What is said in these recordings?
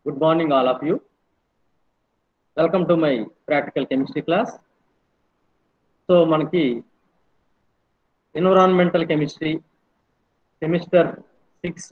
Good morning, all of you. Welcome to my practical chemistry class. So మనకి environmental chemistry semester six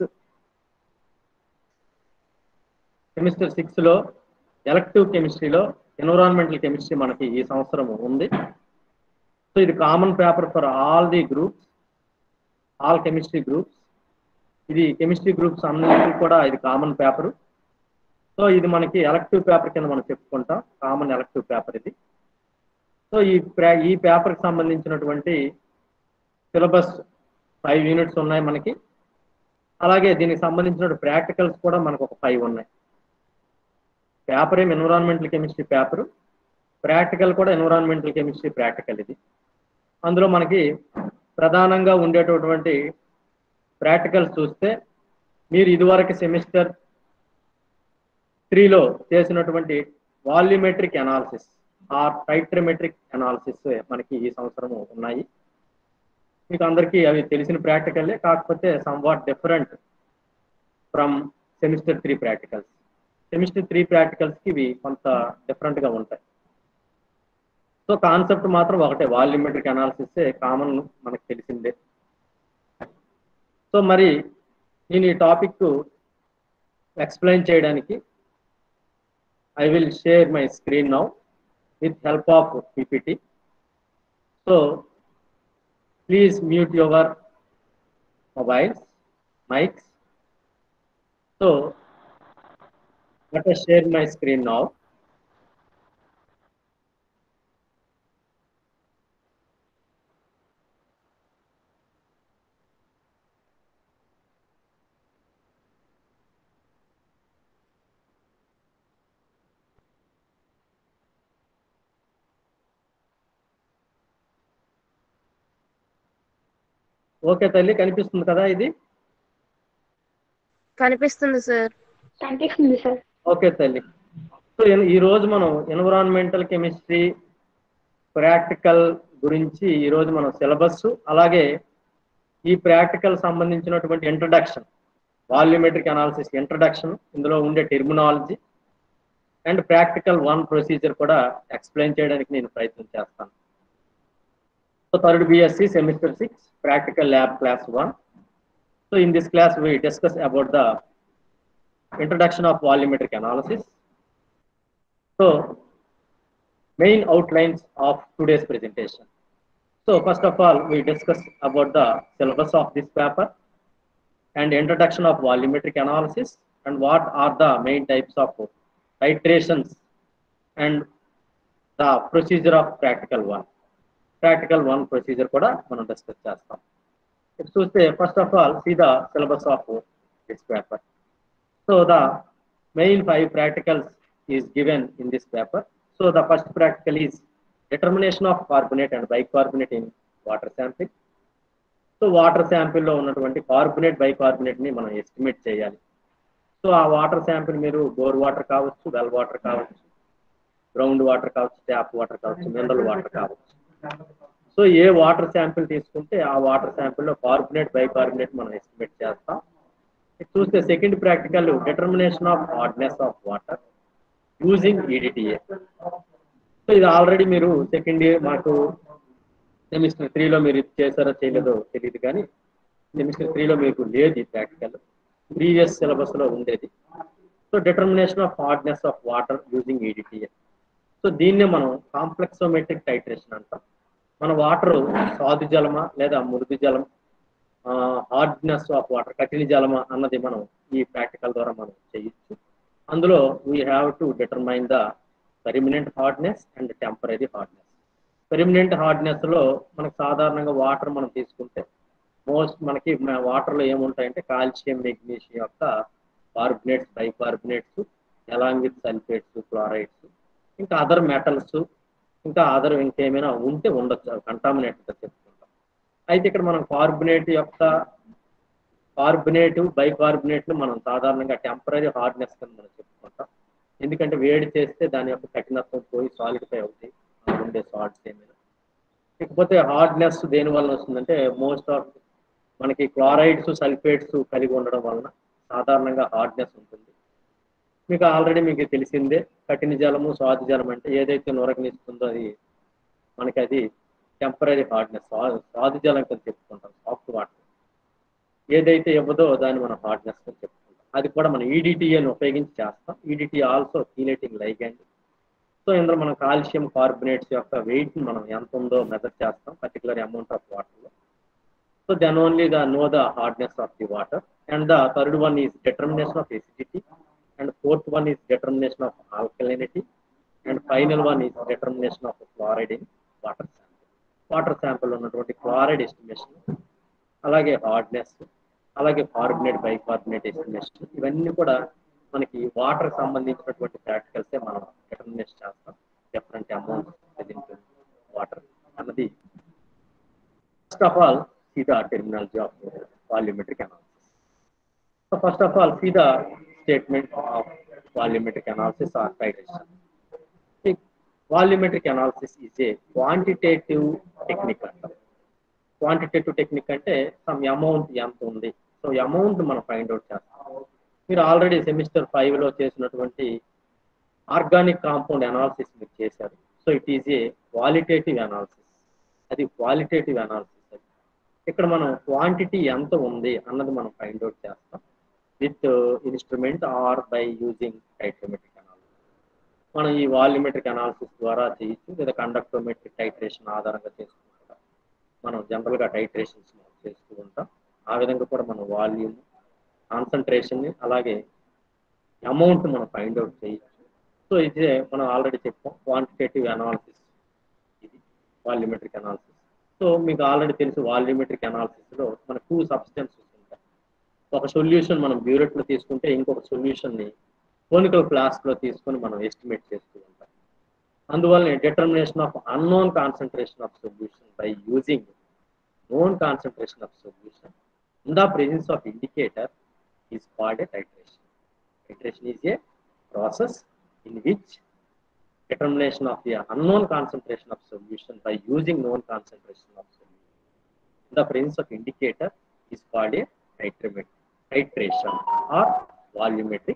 semester six లో elective కెమిస్ట్రీలో environmental chemistry మనకి ఈ సంవత్సరం ఉంది సో ఇది common paper for all the groups all chemistry groups ఇది chemistry groups అన్నిటికీ కూడా ఇది కామన్ పేపర్ సో ఇది మనకి ఎలక్టివ్ పేపర్ కింద మనం చెప్పుకుంటాం కామన్ ఎలక్టివ్ పేపర్ ఇది సో ఈ ప్రా- ఈ పేపర్కి సంబంధించినటువంటి సిలబస్ ఫైవ్ యూనిట్స్ ఉన్నాయి మనకి అలాగే దీనికి సంబంధించిన ప్రాక్టికల్స్ కూడా మనకు ఒక ఫైవ్ ఉన్నాయి పేపర్ ఏం ఎన్విరాన్మెంటల్ కెమిస్ట్రీ పేపర్ ప్రాక్టికల్ కూడా ఎన్విరాన్మెంటల్ కెమిస్ట్రీ ప్రాక్టికల్ ఇది అందులో మనకి ప్రధానంగా ఉండేటటువంటి ప్రాక్టికల్స్ చూస్తే మీరు ఇదివరకు సెమిస్టర్ త్రీలో చేసినటువంటి వాల్యూమెట్రిక్ అనాలిసిస్ ఆ టైట్రమెట్రిక్ అనాలిసిస్ మనకి ఈ సంవత్సరము ఉన్నాయి మీకు అందరికీ అవి తెలిసిన ప్రాక్టికల్లే కాకపోతే somewhat different from semester three practicals semester three ప్రాక్టికల్స్కి ఇవి కొంత డిఫరెంట్గా ఉంటాయి సో కాన్సెప్ట్ మాత్రం ఒకటే వాల్యూమెట్రిక్ అనాలిసిస్ కామన్ మనకు తెలిసిందే సో మరి నేను ఈ టాపిక్ ఎక్స్ప్లెయిన్ చేయడానికి I will share my screen now with help of PPT. So please mute your mobiles, mics. So let us share my screen now. Okay తల్లి కనిపిస్తుంది కదా ఇది కనిపిస్తుంది సార్ కనిపిస్తుంది సార్ ఓకే తల్లి సో ఎన్- ఈ రోజు మనం ఎన్విరాన్మెంటల్ కెమిస్ట్రీ ప్రాక్టికల్ గురించి ఈ రోజు మనం సిలబస్ అలాగే ఈ ప్రాక్టికల్ సంబంధించినటువంటి ఇంట్రడక్షన్ వాల్యూమెట్రిక్ అనాలిసిస్ ఇంట్రడక్షన్ ఇందులో ఉండే terminology and practical one procedure కూడా ఎక్స్ప్లెయిన్ చేయడానికి నేను ప్రయత్నం చేస్తాను so third BSc semester six practical lab class one so in this class we discuss about the introduction of volumetric analysis. So, main outlines of today's presentation. So, first of all, we discuss about the syllabus of this paper and introduction of volumetric analysis and what are the main types of titrations and the procedure of practical one. Practical one procedure కూడా మనం discuss చేస్తాం ఇప్పుడు చూస్తే first of all see the syllabus of this paper so the main five practicals is given in this paper so the first practical is determination of carbonate and bicarbonate in water sample so water శాంపిల్లో ఉన్నటువంటి carbonate bicarbonate ని మనం estimate చేయాలి so ఆ water sample మీరు bore water కావచ్చు well water కావచ్చు ground water కావచ్చు ట్యాప్ వాటర్ కావచ్చు మినరల్ వాటర్ కావచ్చు సో ఏ వాటర్ శాంపిల్ తీసుకుంటే ఆ వాటర్ శాంపిల్లో కార్బొనేట్ బైకార్బొనేట్ మనం ఎస్టిమేట్ చేస్తాం ఇది చూస్తే second practical determination of hardness of water using EDTA so ఇది ఆల్రెడీ మీరు సెకండ్ ఇయర్ మాకు సెమిస్టర్ త్రీలో మీరు ఇది చేశారో చేయలేదో తెలియదు కానీ సెమిస్టర్ త్రీలో మీకు లేదు ఈ ప్రాక్టికల్ ప్రీవియస్ సిలబస్ లో ఉండేది so determination of hardness of water using EDTA so దీన్నే మనం కాంప్లెక్సోమెట్రిక్ టైట్రేషన్ అంటాం మన వాటర్ సాధు జలమా లేదా మృదు జలం హార్డ్నెస్ ఆఫ్ వాటర్ కఠిన జలమా అన్నది మనం ఈ ప్రాక్టికల్ ద్వారా మనం చేయొచ్చు అందులో we have to determine the permanent hardness and temporary hardness permanent hardness లో మనకు సాధారణంగా వాటర్ మనం తీసుకుంటే మోస్ట్ మనకి వాటర్ లో ఏముంటాయంటే కాల్షియం మెగ్నీషియం యొక్క carbonates bicarbonates along with sulphates chlorides ఇంకా అదర్ మెటల్స్ ఇంకా అదర్ ఇంకేమైనా ఉంటే ఉండొచ్చు కంటామినేట్ చెప్పుకుంటాం అయితే ఇక్కడ మనం కార్బొనేట్ యొక్క కార్బొనేట్ బైకార్బొనేట్ మనం సాధారణంగా టెంపరీ హార్డ్నెస్ కింద మనం చెప్పుకుంటాం ఎందుకంటే వేడి చేస్తే దాని యొక్క కఠినత్వం పోయి సాలిడిఫై అవుతాయి అందులో ఉండే సాల్ట్స్ ఏమైనా ఇకపోతే హార్డ్నెస్ దేని వలన వస్తుందంటే మోస్ట్ ఆఫ్ మనకి క్లోరైడ్స్ సల్ఫేట్స్ కలిగి ఉండడం వలన సాధారణంగా హార్డ్నెస్ ఉంటుంది మీకు ఆల్రెడీ మీకు తెలిసిందే కఠిన జలము స్వాతి జలం అంటే ఏదైతే నొరకనిస్తుందో అది మనకి అది టెంపరీ హార్డ్నెస్ స్వాతి జలం కింద చెప్పుకుంటాం సాఫ్ట్ వాటర్ ఏదైతే ఇవ్వదో దాన్ని మనం హార్డ్నెస్ కింద చెప్పుకుంటాం అది కూడా మనం ఈడిటిఏని ఉపయోగించి చేస్తాం EDTA also chelating ligand so ఇందులో మనం కాల్షియం కార్బొనేట్స్ యొక్క వెయిట్ మనం ఎంత ఉందో మెజర్ చేస్తాం పర్టికులర్ అమౌంట్ ఆఫ్ వాటర్లో so then only the know the hardness of the water and the third one is determination of acidity and fourth one is determination of alkalinity and final one is determination of chloride in water sample water sample ఉన్నటువంటి chloride estimation అలాగే hardness అలాగే carbonate bicarbonate estimation ఇవన్నీ కూడా మనకి water సంబంధించినటువంటి ప్రాక్టికల్సే మనం determination చేస్తాం డిఫరెంట్ అమౌంట్ వాటర్ అన్నది first of all see the terminology of volumetric analysis. So first of all, see the statement of volumetric analysis or titration. See, volumetric analysis is a quantitative technique అంటాం quantitative technique అంటే some amount ఎంత ఉంది so amount మనం find out చేస్తాం మీరు already semester five లో చేసినటువంటి organic compound analysis మీరు చేశారు so it is a qualitative analysis అది క్వాలిటేటివ్ అనాలిసిస్ అది ఇక్కడ మనం క్వాంటిటీ ఎంత ఉంది అన్నది మనం ఫైండ్ అవుట్ చేస్తాం with instrument or by using titrometric analysis మనం ఈ వాల్యూమెట్రిక్ అనాలిసిస్ ద్వారా చేయొచ్చు లేదా కండక్టోమెట్రిక్ టైట్రేషన్ ఆధారంగా చేసుకుంటాం మనం జనరల్గా టైట్రేషన్స్ మనం చేస్తూ ఉంటాం ఆ విధంగా కూడా మనం వాల్యూమ్ కాన్సన్ట్రేషన్ని అలాగే అమౌంట్ మనం ఫైండ్ అవుట్ చేయొచ్చు సో ఇదే మనం ఆల్రెడీ చెప్పాం క్వాంటిటేటివ్ అనాలిసిస్ ఇది వాల్యూమెట్రిక్ అనాలిసిస్ సో మీకు ఆల్రెడీ తెలుసు వాల్యూమెట్రిక్ అనాలిసిస్లో మన టూ సబ్స్టెన్సెస్ ఉంటాయి ఒక సొల్యూషన్ మనం బ్యూరెట్లో తీసుకుంటే ఇంకొక సొల్యూషన్ని కోనికల్ ఫ్లాస్క్లో తీసుకొని మనం ఎస్టిమేట్ చేస్తూ ఉంటాం అందువల్ల determination of unknown concentration of solution by using known concentration of solution in the presence of indicator is called a titration. Titration is a process in which determination of the unknown concentration of solution by using known concentration of solution in the presence of indicator is called a titramet- titration or volumetric.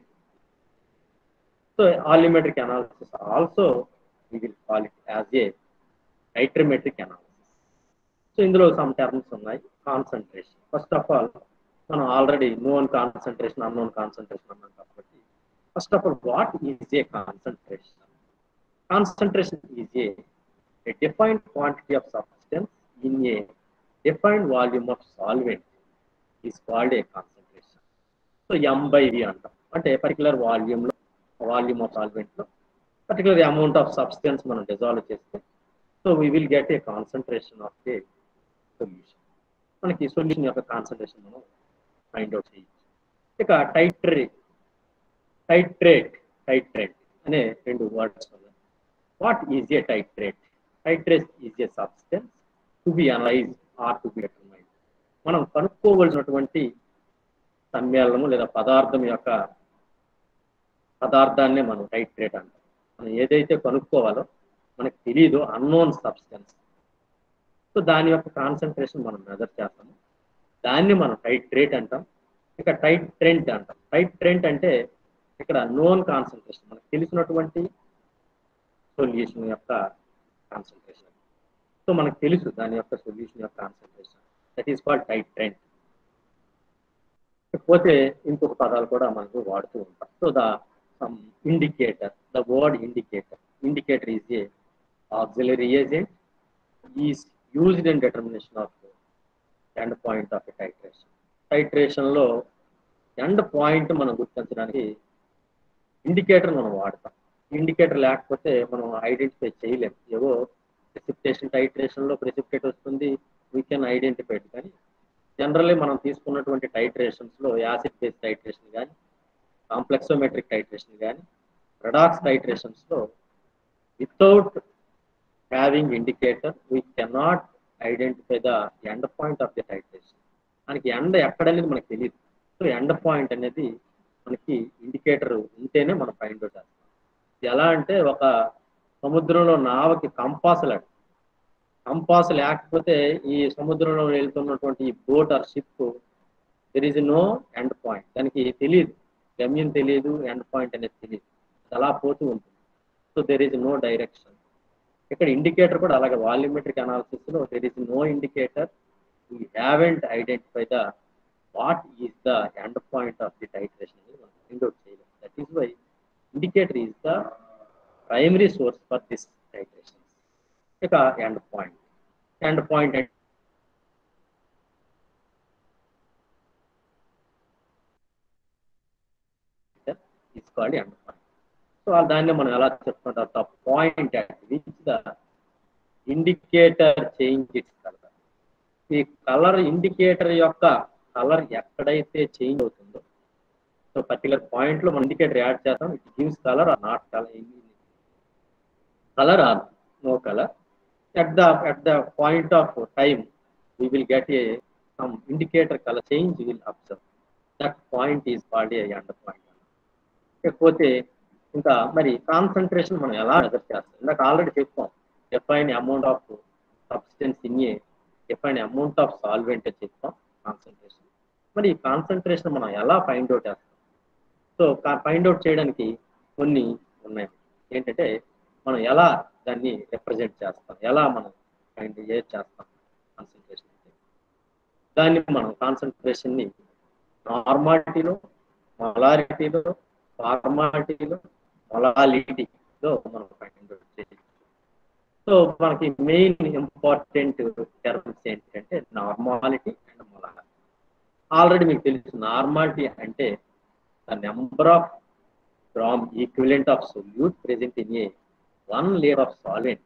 So volumetric analysis also we will call it as a titrametric analysis. So ఇందులో some terms ఉన్నాయి concentration first of all మనం already known concentration unknown concentration అన్నాం కాబట్టి first of all what is a concentration concentration is a defined quantity of substance in a defined volume of solvent is called a concentration so M by V అంటాం అంటే particular వాల్యూమ్లో volume of సాల్వెంట్లో particular amount of substance మనం dissolve చేస్తే so we will get a concentration of A solution మనకి solution యొక్క concentration మనం find out చేయొచ్చు ఇక టైట్రే టైట్రేట్ టైట్రేట్ అనే రెండు వర్డ్స్ ఉన్నాయి what is a titrate titrate is a substance to be analyse or to be determine మనం కనుక్కోవలసినటువంటి సమ్మేళనము లేదా పదార్థం యొక్క పదార్థాన్నే మనం టైట్రేట్ అంటాం మనం ఏదైతే కనుక్కోవాలో మనకు తెలియదు అన్నోన్ సబ్స్టెన్స్ సో దాని యొక్క కాన్సన్ట్రేషన్ మనం మెజర్ చేస్తాము దాన్ని మనం టైట్రేట్ అంటాం ఇక టైట్ ట్రెంట్ అంటాం టైట్ ట్రెంట్ అంటే ఇక్కడ నోన్ కాన్సన్ట్రేషన్ మనకు తెలిసినటువంటి సొల్యూషన్ యొక్క కాన్సన్ట్రేషన్ సో మనకు తెలుసు దాని యొక్క సొల్యూషన్ యొక్క concentration that is called titrant పోతే ఇంకొక పదాలు కూడా మనకు వాడుతూ ఉంటాం so the some indicator the word indicator indicator is a auxiliary agent is used in determination of end point of a titration. Titration లో ఎండ్ పాయింట్ మనం గుర్తించడానికి ఇండికేటర్ మనం వాడతాం ఇండికేటర్ లేకపోతే మనం ఐడెంటిఫై చేయలేం ఏవో ప్రెసిపిటేషన్ టైట్రేషన్ లో ప్రెసిపిటేట్ వస్తుంది వీ కెన్ ఐడెంటిఫై కానీ జనరల్లీ మనం తీసుకున్నటువంటి టైట్రేషన్స్ లో యాసిడ్ బేస్ టైట్రేషన్ కానీ కాంప్లెక్సోమెట్రిక్ టైట్రేషన్ కానీ రెడాక్స్ టైట్రేషన్స్ లో without having indicator we cannot identify the end point of the titration మనకి ఎండ ఎక్కడనేది మనకు తెలియదు సో ఎండ్ పాయింట్ అనేది మనకి ఇండికేటర్ ఉంటేనే మనం ఫైండ్ అవుట్ చేస్తాం ఎలా అంటే ఒక సముద్రంలో నావకి కంపాస్ లాడు కంపాస్ లేకపోతే ఈ సముద్రంలో వెళ్తున్నటువంటి ఈ boat or ship there is no end point దానికి తెలియదు గమ్యం తెలియదు ఎండ్ పాయింట్ అనేది తెలియదు అది అలా పోతూ ఉంటుంది so there is no direction ఇక్కడ ఇండికేటర్ కూడా అలాగే వాల్యూమెట్రిక్ అనాలిసిస్ లో there is no indicator we haven't identify the what is the end point of the titration అనేది మనం ఫైండ్ అవుట్ చేయలేం that is why indicator is the primary source for this titration ఇక end point end point తీసుకోవాలి end point so దాన్ని మనం ఎలా చెప్పుకుంటాం the point at which the indicator change its colour ఈ కలర్ ఇండికేటర్ యొక్క colour ఎక్కడైతే చేంజ్ అవుతుందో సో పర్టికులర్ పాయింట్ లో మనం ఇండికేటర్ యాడ్ చేస్తాం it gives colour or not colour colour or no colour at the at the point of time we will get a some indicator color change we will observe that point is called a end point లేకపోతే ఇంకా మరి concentration మనం ఎలా measure చేస్తాం ఇందాక already చెప్పాం define amount of substance in a define amount of solvent అని చెప్తాం కాన్సన్ట్రేషన్ మరి ఈ కాన్సన్ట్రేషన్ మనం ఎలా ఫైండ్ అవుట్ చేస్తాం సో ఫైండ్ అవుట్ చేయడానికి కొన్ని ఉన్నాయి ఏంటంటే మనం ఎలా దాన్ని రిప్రజెంట్ చేస్తాం ఎలా మనం ఫైండ్ ఏ చేస్తాం కాన్సన్ట్రేషన్ దాన్ని మనం కాన్సన్ట్రేషన్ని నార్మాలిటీలో మొలారిటీలో ఫార్మాలిటీలో మొలాలిటీలో మనం ఫైండ్ అవుట్ చేయొచ్చు సో మనకి మెయిన్ ఇంపార్టెంట్ టర్మ్స్ ఏంటంటే నార్మాలిటీ అండ్ మొలాలిటీ ఆల్రెడీ మీకు తెలుసు నార్మాలిటీ అంటే the number of gram equivalent of solute present in a one layer of solvent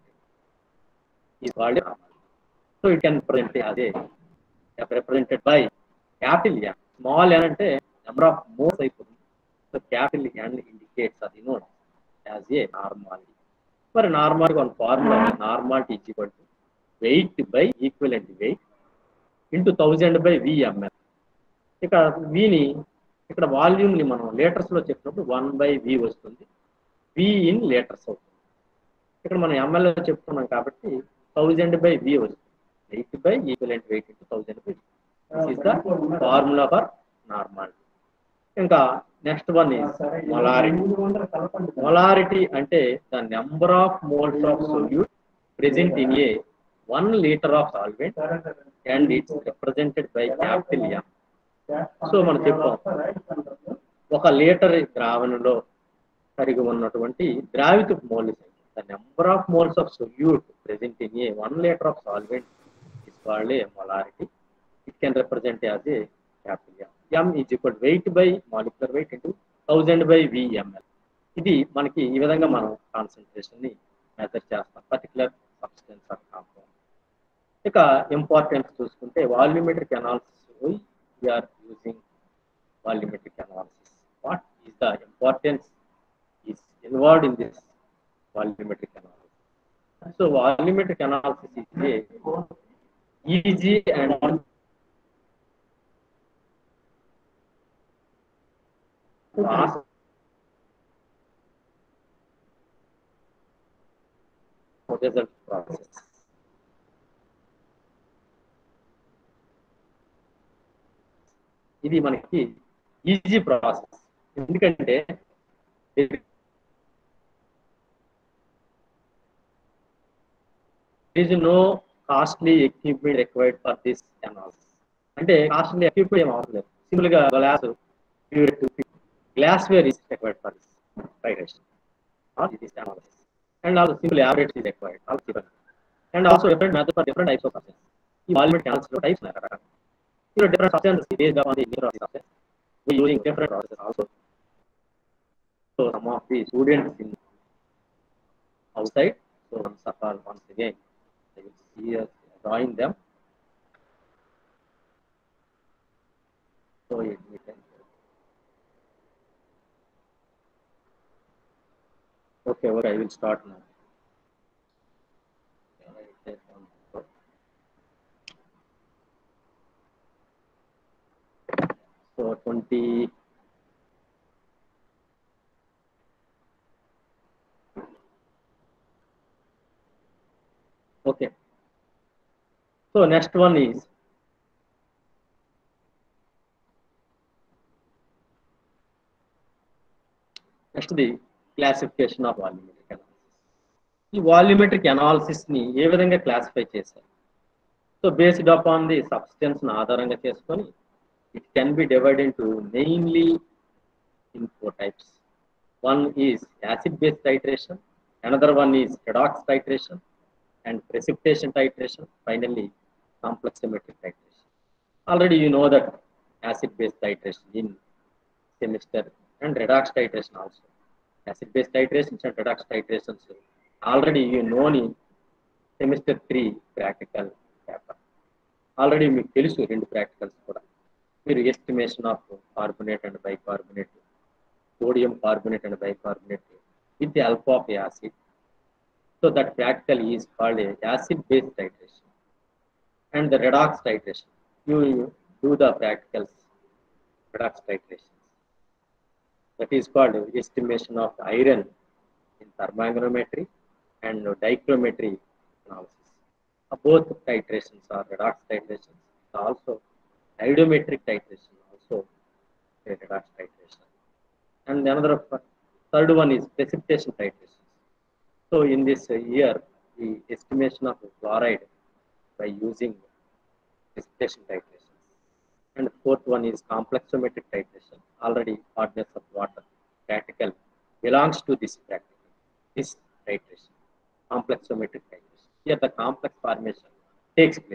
is called a normal. So it can present as a represented by capital N. Small n అంటే number of moles అయిపోతుంది so capital N indicates or denotes as a normality. మరి normal one formula normality is equal to weight by equivalent weight into thousand by VML ఇక విని ఇక్కడ volume ని మనం litres లో చెప్పినప్పుడు వన్ బై వి వస్తుంది వి ఇన్ లీటర్స్ అవుతుంది ఇక్కడ మనం ఎంఎల్ఏ చెప్తున్నాం కాబట్టి థౌజండ్ బై వి వస్తుంది weight by equivalent weight into thousand by is the formula for normality ఇంకా next one is molarity molarity అంటే the number of moles of solute present in a one litre of solvent and it's represented by capital M so మనం చెప్పాం ఒక litre ద్రావణంలో కలిగి ఉన్నటువంటి ద్రావిత mole the number of moles of solute present in a one liter of solvent is called a molarity. It can represent as a capital M. M is equal to weight by molecular weight into 1000 by VML. ఇది మనకి ఈ విధంగా మనం concentration ని measure చేస్తాం particular substance of compound ఇక importance చూసుకుంటే volumetric analysis we are using volumetric analysis what is the importance is involved in this volumetric analysis. So volumetric analysis is a easy and fast result process. ఇది మనకి easy process ఎందుకంటే is no costly equipment required for this analysis. అంటే costly equipment ఏం అవసరం లేదు simple గా glass glass ware is required for this titration or this analysis and also simple average is required also simple and also different method for different types of substance ఈ volumetric analysis లో types ఉన్నాయి రకరకాల you know different substances based upon the nature of the substance we using different processes also so some of the students in outside so once upon once again I will see us drawing them. So it, we can. Okay, okay, I will start now. So twenty. Okay. So next one is next the classification of volumetric analysis ఈ volumetric analysis ని ఏ విధంగా classify చేశారు so based upon the substance ఆధారంగా చేసుకొని it can be divide into mainly in four types one is acid based titration another one is redox titration and precipitation titration finally complexometric titration already you know that acid based titration in semester and redox titration also acid based titrations and redox titrations already you know in semester 3 practical paper already మీకు తెలుసు రెండు practicals కూడా మీరు estimation of carbonate and bicarbonate sodium carbonate and bicarbonate with the alpha of acid. So that practical is called a acid based titration. And the redox titration, you do the practicals redox titration. That is called estimation of iron in thermometrometry and dichrometry analysis. Uh, Both titrations are redox titrations. Also, iodometric titration also a redox titration and another f- third one is precipitation titration. So in this uh, year, the estimation of fluoride by using precipitation titration. And fourth one is complexometric titration. Already hardness of water practical belongs to this practical, this titration, complexometric titration. Here the complex formation takes place.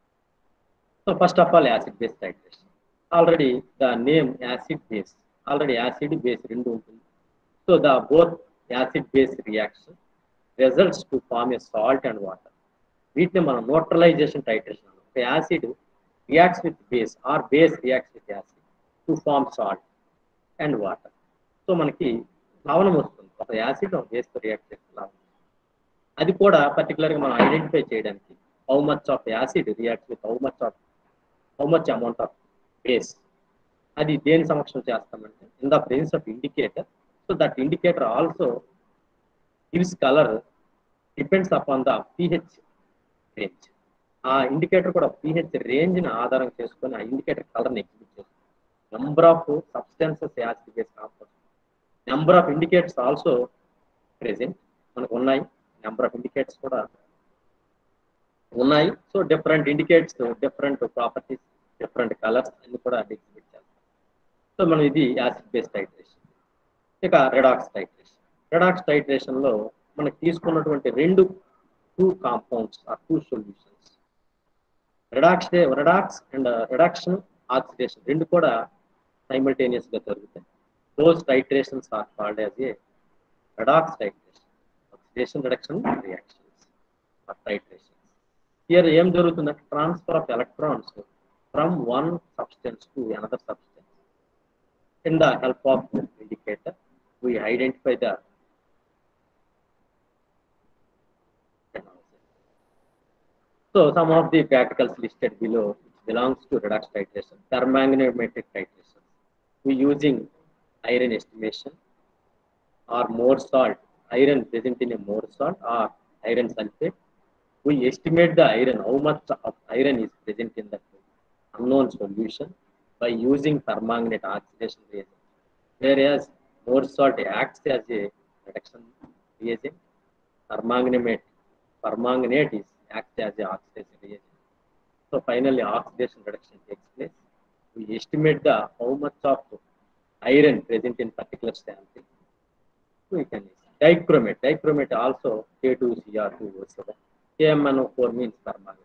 So first of all, acid-base titration. Already the name acid-base already acid base రెండు ఉంటుంది so the both acid base reaction results to form a salt and water వీటిని మనం neutralization titration ఒక acid reacts with base or base reacts with acid to form salt and water so మనకి లవణం వస్తుంది ఒక acid ఒక బేస్తో react చేస్తే లవణం అది కూడా పర్టికులర్గా మనం ఐడెంటిఫై చేయడానికి how much of acid reacts with how much of how much amount of base అది దేని సమక్షం చేస్తామంటే in the presence of indicator so that indicator also gives colour depends upon the pH range ఆ indicator కూడా pH రేంజ్ని ఆధారం చేసుకొని ఆ ఇండికేటర్ కలర్ని ఎగ్జిబిట్ చేస్తుంది number of substances acid base compound number of indicators also present మనకు ఉన్నాయి నెంబర్ ఆఫ్ ఇండికేటర్స్ కూడా ఉన్నాయి so different indicates different properties different colours అన్ని కూడా ఎగ్జిబిట్ చేస్తాం సో మనం ఇది యాసిడ్ బేస్ టైట్రేషన్ ఇక రెడాక్స్ టైట్రేషన్ రెడాక్స్ టైట్రేషన్ లో మనకి తీసుకున్నటువంటి రెండు two compounds or two solutions redox redox and reduction oxidation రెండు కూడా సైమల్టేనియస్ గా జరుగుతాయి those titrations are called as a redox titration oxidation reduction reactions or titration here ఏం జరుగుతుందంటే transfer of electrons from one substance to another substance in the help of the indicator, we identify the So some of the practicals listed below which belongs to redox titration, thermognometric titration. We using iron estimation or more salt, iron present in a more salt or iron sulfate. We estimate the iron, how much of iron is present in the unknown solution by using permanganate oxidation reagent. Whereas more salt acts as a reduction reagent, permanganate, permanganate is acts as a oxidation reagent. So finally oxidation reduction takes place. We estimate the how much of iron present in particular sample. We can use dichromate. Dichromate also K2Cr2O7. KMNO4 means permanganate.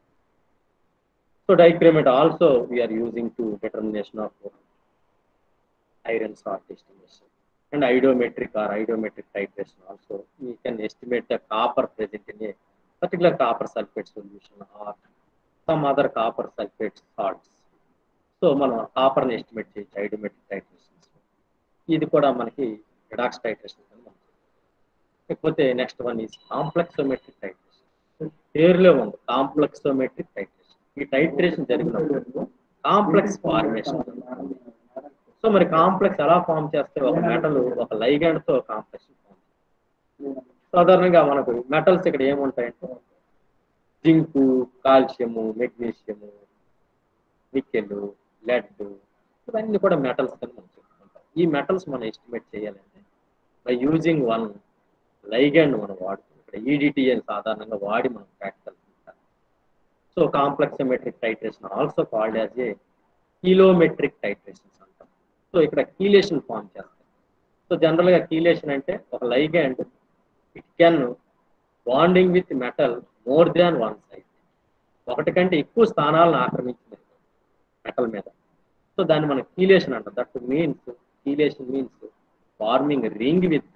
So dichromate also we are using to determination of iron salt estimation. And iodometric or iodometric titration also. We can estimate the copper present in a particular copper sulfate solution or some other copper sulfate salts. సో మనం కాపర్ని estimate చేయొచ్చు ఐడోమెట్రిక్ titrations ఇది కూడా మనకి redox titration అని మనం లేకపోతే next one is complexometric titration పేరులో ఉంది కాంప్లెక్సోమెట్రిక్ టైట్రేషన్ ఈ టైట్రేషన్ జరిగినప్పుడు కాంప్లెక్స్ ఫార్మేషన్ సో మరి కాంప్లెక్స్ ఎలా ఫామ్ చేస్తే ఒక మెటల్ ఒక లైగాండ్ తో కాంప్లెక్స్ ఫామ్ సాధారణంగా మనకు మెటల్స్ ఇక్కడ ఏముంటాయంటే zinc calcium magnesium nickel lead ఇవన్నీ కూడా మెటల్స్ అని మనం చెప్పుకుంటాం ఈ మెటల్స్ మనం ఎస్టిమేట్ చేయాలంటే బై యూజింగ్ వన్ లైగండ్ మనం వాడుతాం ఇక్కడ ఈడిటి అని సాధారణంగా వాడి మనం practical so complexometric titration also called as a chelometric titrations అంటాం సో ఇక్కడ కీలేషన్ ఫామ్ చేస్తాం సో జనరల్ గా కీలేషన్ అంటే ఒక ligand it can bonding with metal more than one side ఒకటి కంటే ఎక్కువ స్థానాలను ఆక్రమించింది మెటల్ మీద సో దాన్ని మనం కీలేషన్ అంటాం that means chelation means forming ring with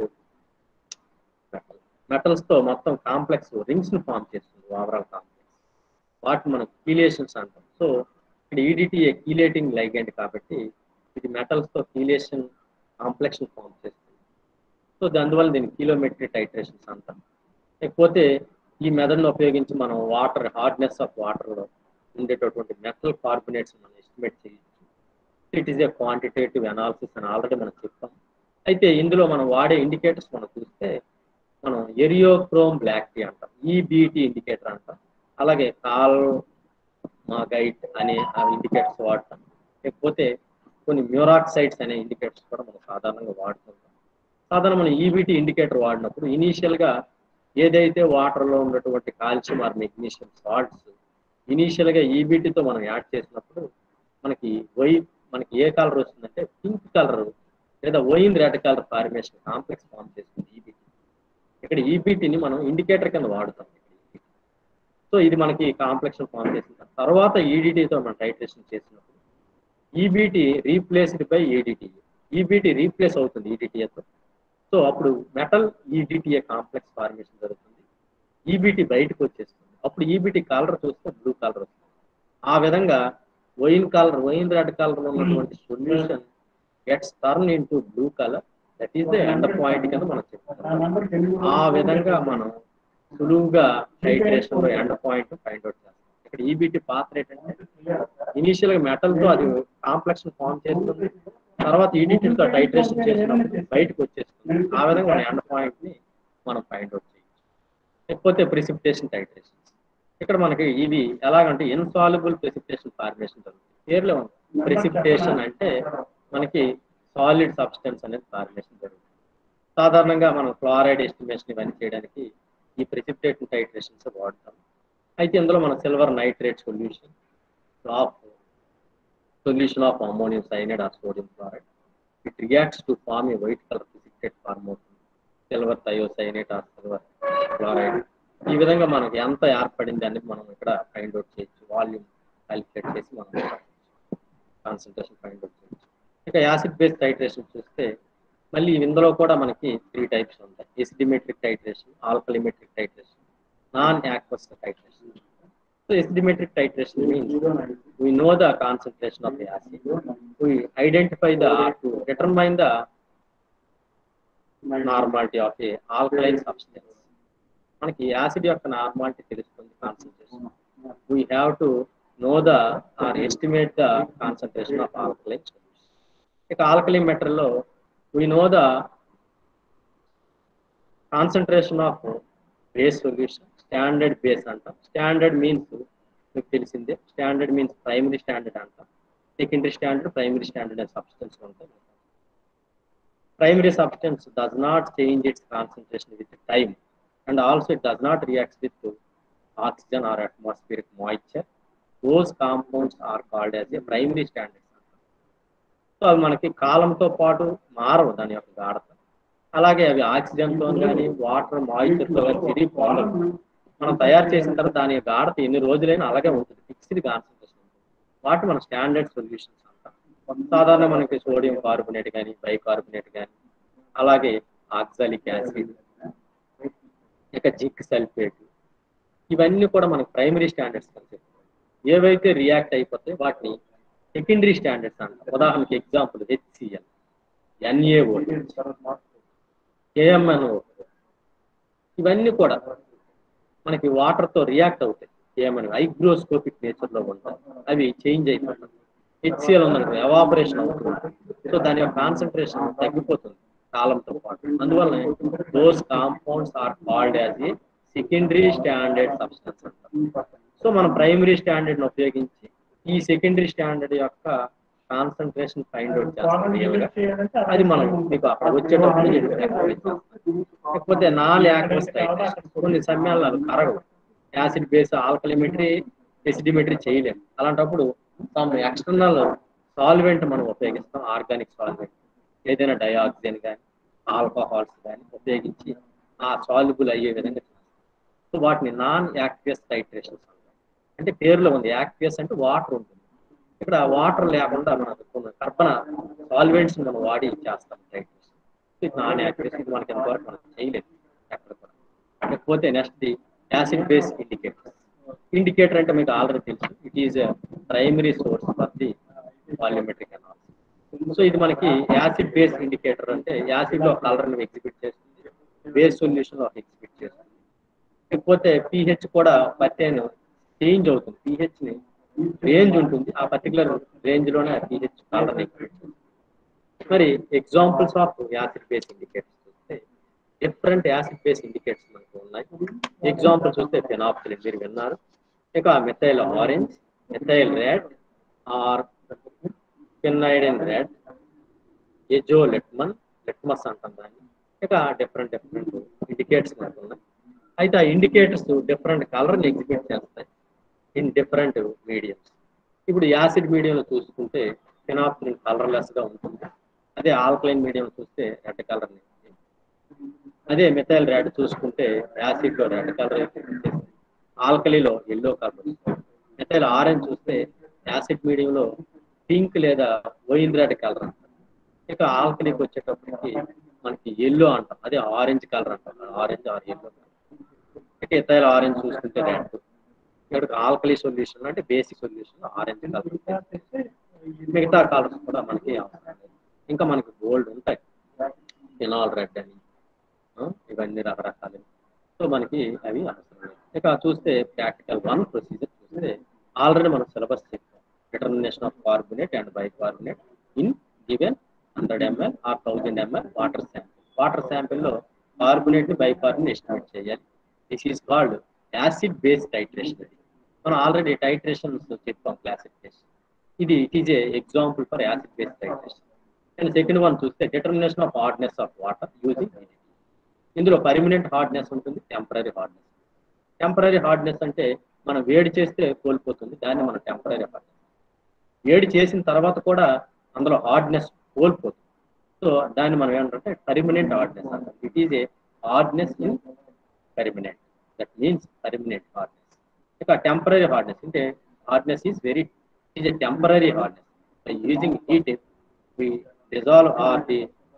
metal metals తో మొత్తం కాంప్లెక్స్ రింగ్స్ ని ఫామ్ చేస్తుంది ఓవరాల్ కాంప్లెక్స్ వాటిని మనం కీలేషన్స్ అంటాం సో ఇక్కడ ఈడిటి కీలేటింగ్ లైగెండ్ కాబట్టి ఇది మెటల్స్ తో కీలేషన్ కాంప్లెక్స్ ని ఫామ్ చేస్తుంది సో అందువల్ల దీన్ని కిలోమెట్రీ టైట్రేషన్స్ అంటాం లేకపోతే ఈ మెథడ్ని ఉపయోగించి మనం వాటర్ హార్డ్నెస్ ఆఫ్ వాటర్లో ఉండేటటువంటి మెటల్ కార్బొనేట్స్ మనం ఎస్టిమేట్ చేయొచ్చు it is a quantitative analysis అని ఆల్రెడీ మనం చెప్పాం అయితే ఇందులో మనం వాడే ఇండికేటర్స్ మనం చూస్తే మనం ఎరియోక్రోమ్ బ్లాక్ టీ అంటాం ఈబిటి ఇండికేటర్ అంటాం అలాగే కాల్ మాగైట్ అనే ఆ ఇండికేటర్స్ వాడతాం లేకపోతే కొన్ని మ్యూరాక్సైడ్స్ అనే ఇండికేటర్స్ కూడా మనం సాధారణంగా వాడుతుంటాం సాధారణ మనం ఈబిటి ఇండికేటర్ వాడినప్పుడు ఇనీషియల్ గా ఏదైతే వాటర్ లో ఉన్నటువంటి calcium or magnesium salts initial గా ఈబిటితో మనం యాడ్ చేసినప్పుడు మనకి వై మనకి ఏ కలర్ వస్తుందంటే పింక్ కలర్ లేదా wine red colour formation complex form చేస్తుంది ఈబిటి ఇక్కడ ఈబిటిని మనం ఇండికేటర్ కింద వాడుతాం సో ఇది మనకి కాంప్లెక్స్ ఫామ్ చేసిన తర్వాత ఈడిటీతో మనం టైట్రేషన్ చేసినప్పుడు EBT replaced by EDT EBT replace అవుతుంది ఈడిటిఏతో సో అప్పుడు మెటల్ ఈడిటిఏ కాంప్లెక్స్ ఫార్మేషన్ జరుగుతుంది ఈబిటి బయటకు వచ్చేస్తుంది అప్పుడు ఈబిటి కలర్ చూస్తే బ్లూ కలర్ వస్తుంది ఆ విధంగా wine colour wine red colour ఉన్నటువంటి solution gets turn in to blue colour that is the end point కింద మనం చెప్తాం ఆ విధంగా మనం సులువుగా హైడ్రేషన్ లో ఎండ్ పాయింట్ ఫైండ్ అవుట్ చేస్తాం ఇక్కడ ఈబిటి పాత్ర ఏంటంటే ఇనీషియల్ గా మెటల్ తో అది కాంప్లెక్స్ ఫామ్ చేస్తుంది తర్వాత ఈడిటీ తో టైట్రేషన్ చేసినప్పుడు బయటకు వచ్చేస్తుంది ఆ విధంగా మన ఎండ్ పాయింట్ ని మనం ఫైండ్ అవుట్ చేయొచ్చు లేకపోతే ప్రిసిపిటేషన్ టైట్రేషన్ ఇక్కడ మనకి ఇది ఎలాగంటే ఇన్సాల్యుబుల్ ప్రెసిపిటేషన్ ఫార్మేషన్ జరుగుతుంది పేర్లో ప్రెసిపిటేషన్ అంటే మనకి సాలిడ్ సబ్స్టెన్స్ అనేది ఫార్మేషన్ జరుగుతుంది సాధారణంగా మనం క్లోరైడ్ ఎస్టిమేషన్ ఇవన్నీ చేయడానికి ఈ ప్రెసిపిటేషన్ టైట్రేషన్స్ వాడతాం అయితే ఇందులో మన silver nitrate solution of solution of ammonium cyanide or sodium chloride it reacts to form a white colour precipitate form అవుతుంది silver thiocyanate or silver chloride ఈ విధంగా మనకి ఎంత ఏర్పడింది అనేది మనం ఇక్కడ ఫైండ్ అవుట్ చేయొచ్చు వాల్యూమ్ క్యాలిక్యులేట్ చేసి మనం కాన్సన్ట్రేషన్ ఫైండ్ అవుట్ చేయొచ్చు ఇక యాసిడ్ బేస్ టైట్రేషన్ చూస్తే మళ్ళీ ఇందులో కూడా మనకి త్రీ టైప్స్ ఉంటాయి acidimetric titration alkalimetric titration non aqueous titration so acidimetric titration means we know the concentration of the acid we identify the to determine the normality of a alkaline substance మనకి acid యొక్క normality తెలుస్తుంది concentration we have to know the or estimate the concentration of alkaline ఇక alkaline meter లో we know the concentration of base solution standard base అంటాం standard means మీకు తెలిసిందే standard means primary standard అంటాం secondary standard primary standard అనే substance ఉంటాయి primary substance does not change its concentration with time and also it does not react with oxygen or atmospheric moisture those compounds are called as a primary standards so అవి మనకి కాలంతో పాటు మారవు దాని యొక్క గాఢత అలాగే అవి ఆక్సిజన్తో కానీ వాటర్ మాయిశ్చర్తో కానీ తిరిగిపోవడం మనం తయారు చేసిన తర్వాత దాని యొక్క గాఢత ఎన్ని రోజులైనా అలాగే ఉంటుంది ఫిక్స్డ్ కాన్సన్ట్రేషన్ ఉంటుంది వాటి మన స్టాండర్డ్ సొల్యూషన్స్ అంటాం సాధారణ మనకి సోడియం కార్బోనేట్ కానీ బైకార్బోనేట్ కానీ అలాగే ఆక్సాలిక్ యాసిడ్ ఇక జింక్ సల్ఫేట్ ఇవన్నీ కూడా మనకి ప్రైమరీ స్టాండర్డ్స్ కన్సెప్ట్ ఏవైతే రియాక్ట్ అయిపోతాయి వాటిని సెకండరీ స్టాండర్డ్స్ అంటాం ఉదాహరణకి ఎగ్జాంపుల్ హెచ్సిఎల్ ఎన్ఏఓ ఏఎంఎన్ఓ ఇవన్నీ కూడా మనకి వాటర్ తో రియాక్ట్ అవుతాయి ఏమని హైగ్రోస్కోపిక్ నేచర్ లో ఉంటాయి అవి చేంజ్ అయిపోతాయి హెచ్సిఎల్ ఉందనుకో ఎవాపరేషన్ అవుతుంది సో దాని యొక్క కాన్సన్ట్రేషన్ తగ్గిపోతుంది కాలంతో పాటు అందువల్ల those compounds are called as a secondary standard substance అంటారు సో మనం ప్రైమరీ స్టాండర్డ్ ని ఉపయోగించి ఈ సెకండరీ స్టాండర్డ్ యొక్క కాన్సన్ట్రేషన్ ఫైండ్ అవుట్ చేస్తాం real గా. అది మనం మీకు అక్కడ వచ్చేటప్పుడు నేను recommend చేస్తాను. లేకపోతే నాన్ యాక్వస్ టైట్రేషన్ కొన్ని సమయాల్లో అవి కరగవు యాసిడ్ బేస్ ఆల్కలిమెట్రీ ఎసిడిమెట్రీ చేయలేము అలాంటప్పుడు సమ్ ఎక్స్టర్నల్ సాల్వెంట్ మనం ఉపయోగిస్తాం ఆర్గానిక్ సాల్వెంట్ ఏదైనా డయాక్సిన్ కానీ ఆల్కహాల్స్ కానీ ఉపయోగించి ఆ సాల్యుబుల్ అయ్యే విధంగా చేస్తాం. సో వాటిని నాన్ యాక్వియస్ టైట్రేషన్స్ అంటే పేరులో ఉంది యాక్వియస్ అంటే వాటర్ ఉంటుంది ఇక్కడ వాటర్ లేకుండా మనకు కొన్ని కర్బన సాల్వెంట్స్ మనం వాడి చేస్తాం టైట్రేషన్ ఇది నాన్ యాక్వియస్ ఇది మనకి ఎంతవరకు మనం చేయలేదు ఎక్కడ కూడా లేకపోతే next acid base indicator indicator అంటే మీకు ఆల్రెడీ తెలుసు it is primary source for the volumetric analysis so ఇది మనకి యాసిడ్ బేస్ ఇండికేటర్ అంటే యాసిడ్ లో కలర్ ని ఎగ్జిబిట్ చేస్తుంది బేస్ సొల్యూషన్ లో ఎగ్జిబిట్ చేస్తుంది లేకపోతే పిహెచ్ కూడా పర్టైన్ చేంజ్ అవుతుంది పిహెచ్ ని రేంజ్ ఉంటుంది ఆ పర్టికులర్ రేంజ్ లోనే పిహెచ్ కలర్ ఎగ్జిబిట్ చేస్తుంది మరి examples of acid base indicators చూస్తే డిఫరెంట్ యాసిడ్ బేస్ ఇండికేటర్స్ మనకు ఉన్నాయి ఎగ్జాంపుల్ చూస్తే ఫెనాప్సిలిన్ మీరు విన్నారు ఇక methyl orange methyl red or ఫినైడిన్ రెడ్ ఎజో లెట్మన్ లెట్మస్ అంటాం దాన్ని ఇక డిఫరెంట్ డిఫరెంట్ ఇండికేటర్స్ మనకు ఉన్నాయి అయితే ఆ ఇండికేటర్స్ డిఫరెంట్ కలర్ని ఎగ్జిబిట్ చేస్తాయి ఇన్ డిఫరెంట్ మీడియంస్ ఇప్పుడు యాసిడ్ మీడియంలో చూసుకుంటే ఫినాప్సిలిన్ కలర్లెస్ గా ఉంటుంది అదే ఆల్కలైన్ మీడియం చూస్తే రెడ్ కలర్ అదే మెథైల్ రెడ్ చూసుకుంటే యాసిడ్ లో రెడ్ కలర్ ఆల్కలీలో ఎల్లో కలర్ మెథైల్ ఆరెంజ్ చూస్తే యాసిడ్ మీడియంలో పింక్ లేదా వైన్ రెడ్ కలర్ అంటాం ఇక ఆల్కలీకి వచ్చేటప్పటికి మనకి ఎల్లో అంటాం అదే ఆరెంజ్ కలర్ అంటాం ఆరెంజ్ ఆర్ ఎల్లో ఇక ఇథైల్ ఆరెంజ్ చూసుకుంటే రెడ్ ఇక్కడ ఆల్కలీ సొల్యూషన్ అంటే బేసిక్ సొల్యూషన్ ఆరెంజ్ కలర్ మిగతా కలర్స్ కూడా మనకి అవసరం లేదు. ఇంకా మనకి గోల్డ్ ఉంటాయి ఫినాల్ రెడ్ అని ఆ, ఇవన్నీ రకరకాలు సో మనకి అవి అవసరం లేదు ఇక చూస్తే ప్రాక్టికల్ వన్ ప్రొసీజర్ చూస్తే ఆల్రెడీ మనం సిలబస్ చెప్పాం determination of carbonate and bicarbonate in given hundred ml or thousand ML water sample water శాంపిల్లో కార్బోనేట్ ని బైకార్బోనేట్ ఎస్టిమేట్ చేయాలి this is called acid base titration మనం ఆల్రెడీ టైట్రేషన్స్ చెప్పాం classification ఇది it is a example for acid base titration and second one చూస్తే determination of hardness of water using ఇందులో permanent hardness ఉంటుంది temporary hardness temporary hardness అంటే మనం వేడి చేస్తే కోల్పోతుంది దాన్ని మనం టెంపరీ హార్డ్నెస్ వేడి చేసిన తర్వాత కూడా అందులో హార్డ్నెస్ కోల్పోతుంది సో దాన్ని మనం ఏమంటే పర్మనెంట్ హార్డ్నెస్ అంటాం it is a hardness in permanent that means permanent hardness ఇక టెంపరీ హార్డ్నెస్ అంటే hardness is very is a temporary hardness by using heat we dissolve or the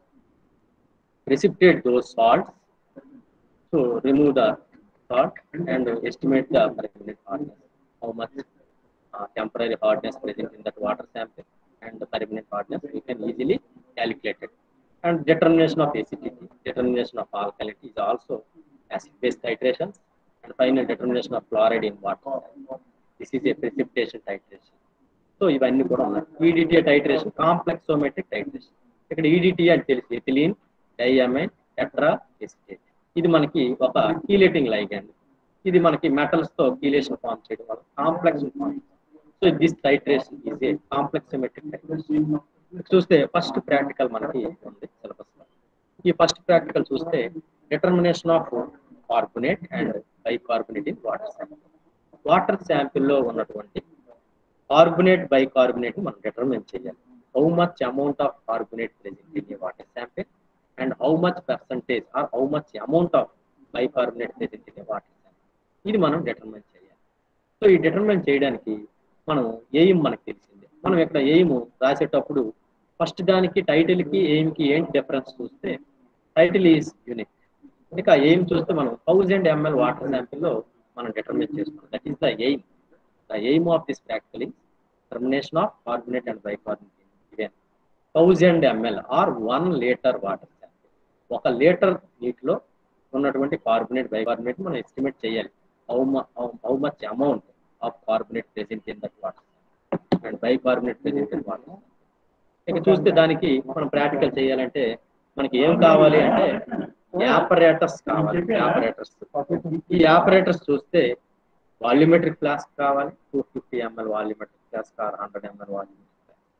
precipitate those salts to remove the salt and estimate the permanent hardness, how much uh, temporary hardness present in that water sample and the permanent hardness we can easily calculate it. And determination of acidity, determination of alkalinity is also acid-base titration and final determination of chloride in water. This is a precipitation titration. So ఇవన్నీ కూడా ఉన్నాయి ఈడిటి titration complexometric titration ఇక్కడ ఈడిటి అంటే తెలిసి ethylene డైఅమైన్ tetra acetate ఇది మనకి ఒక chelating ligand ఇది మనకి మెటల్స్ తో కీలేషన్ ఫామ్ చేయడం వల్ల complex form so this titration is a complexometric titration చూస్తే ఫస్ట్ ప్రాక్టికల్ మనకి ఉంది సిలబస్ ఈ ఫస్ట్ ప్రాక్టికల్ చూస్తే determination of carbonate and bicarbonate in water sample water శాంపిల్లో ఉన్నటువంటి కార్బోనేట్ బైకార్బోనేట్ మనం డిటర్మిన్ చేయాలి how much amount of carbonate present in water sample and how much percentage or how much amount of bicarbonate present in water sample ఇది మనం determine చేయాలి so ఈ determine చేయడానికి మనం ఎయిమ్ మనకు తెలిసిందే మనం ఇక్కడ ఎయిమ్ రాసేటప్పుడు ఫస్ట్ దానికి టైటిల్ కి ఎయిమ్ కి ఏంటి డిఫరెన్స్ చూస్తే టైటిల్ ఈజ్ యూనిక్ ఇక ఎయిమ్ చూస్తే మనం థౌజండ్ ఎంఎల్ వాటర్ శాంపిల్ లో మనం డిటర్మిన్ చేసుకున్నాం that is the aim the aim of this practical is termination of carbonate and bicarbonate given 1000 ml or 1 liter water sample ఒక లీటర్ నీటిలో ఉన్నటువంటి కార్బోనేట్ బైకార్బోనేట్ మనం ఎస్టిమేట్ చేయాలి how how much amount of carbonate present in that water and bicarbonate present in water ఇక చూస్తే దానికి మనం practical చేయాలంటే మనకి ఏం కావాలి అంటే యాపరేటర్స్ కావాలి యాపరేటర్స్ ఈ యాపరేటర్స్ చూస్తే వాల్యూమెట్రిక్ ఫ్లాస్క్ కావాలి two fifty ml volumetric flask or hundred ml volumetric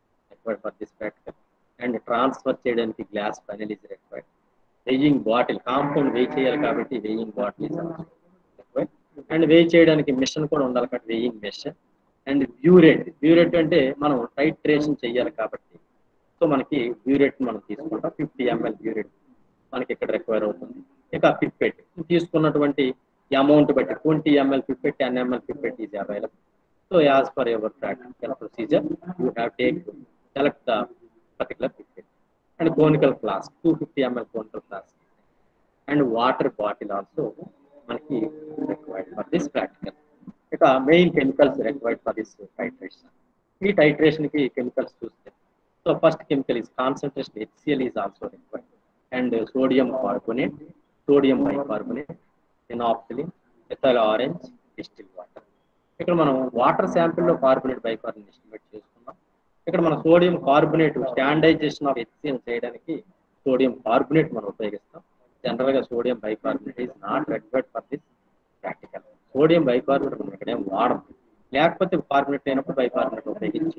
required for this practical and transfer చేయడానికి glass funnel is required weighing bottle compound weigh చేయాలి కాబట్టి weighing bottle is required and weigh చేయడానికి machine కూడా ఉండాలి కాబట్టి weighing machine and burette burette అంటే మనం titration చేయాలి కాబట్టి సో మనకి బ్యూరేట్ మనం తీసుకుంటాం ఫిఫ్టీ ఎంఎల్ బ్యూరేట్ మనకి ఇక్కడ రిక్వైర్ అవుతుంది ఇక పిప్పెట్ తీసుకున్నటువంటి అమౌంట్ బట్టి twenty ml pipette ten ml pipette is available so as per your practical procedure you have take select the particular pipette and conical flask two fifty ml conical flask and water bottle also మనకి required for this practical ఇక main chemicals required for this titration ఈ titration కి chemicals చూస్తే so first chemical is concentration HCl is also required and sodium carbonate sodium bicarbonate phenolphthalein ethyl orange distil water ఇక్కడ మనం water శాంపిల్లో carbonate bicarbonate estimate చేసుకున్నాం ఇక్కడ మన sodium carbonate standardization of HCl చేయడానికి సోడియం కార్బోనేట్ మనం ఉపయోగిస్తాం జనరల్ గా sodium bicarbonate is not required for this practical sodium bicarbonate మనం ఇక్కడ ఏం వాడం లేకపోతే కార్బోనేట్ అయినప్పుడు బైకార్బోనేట్ ఉపయోగించి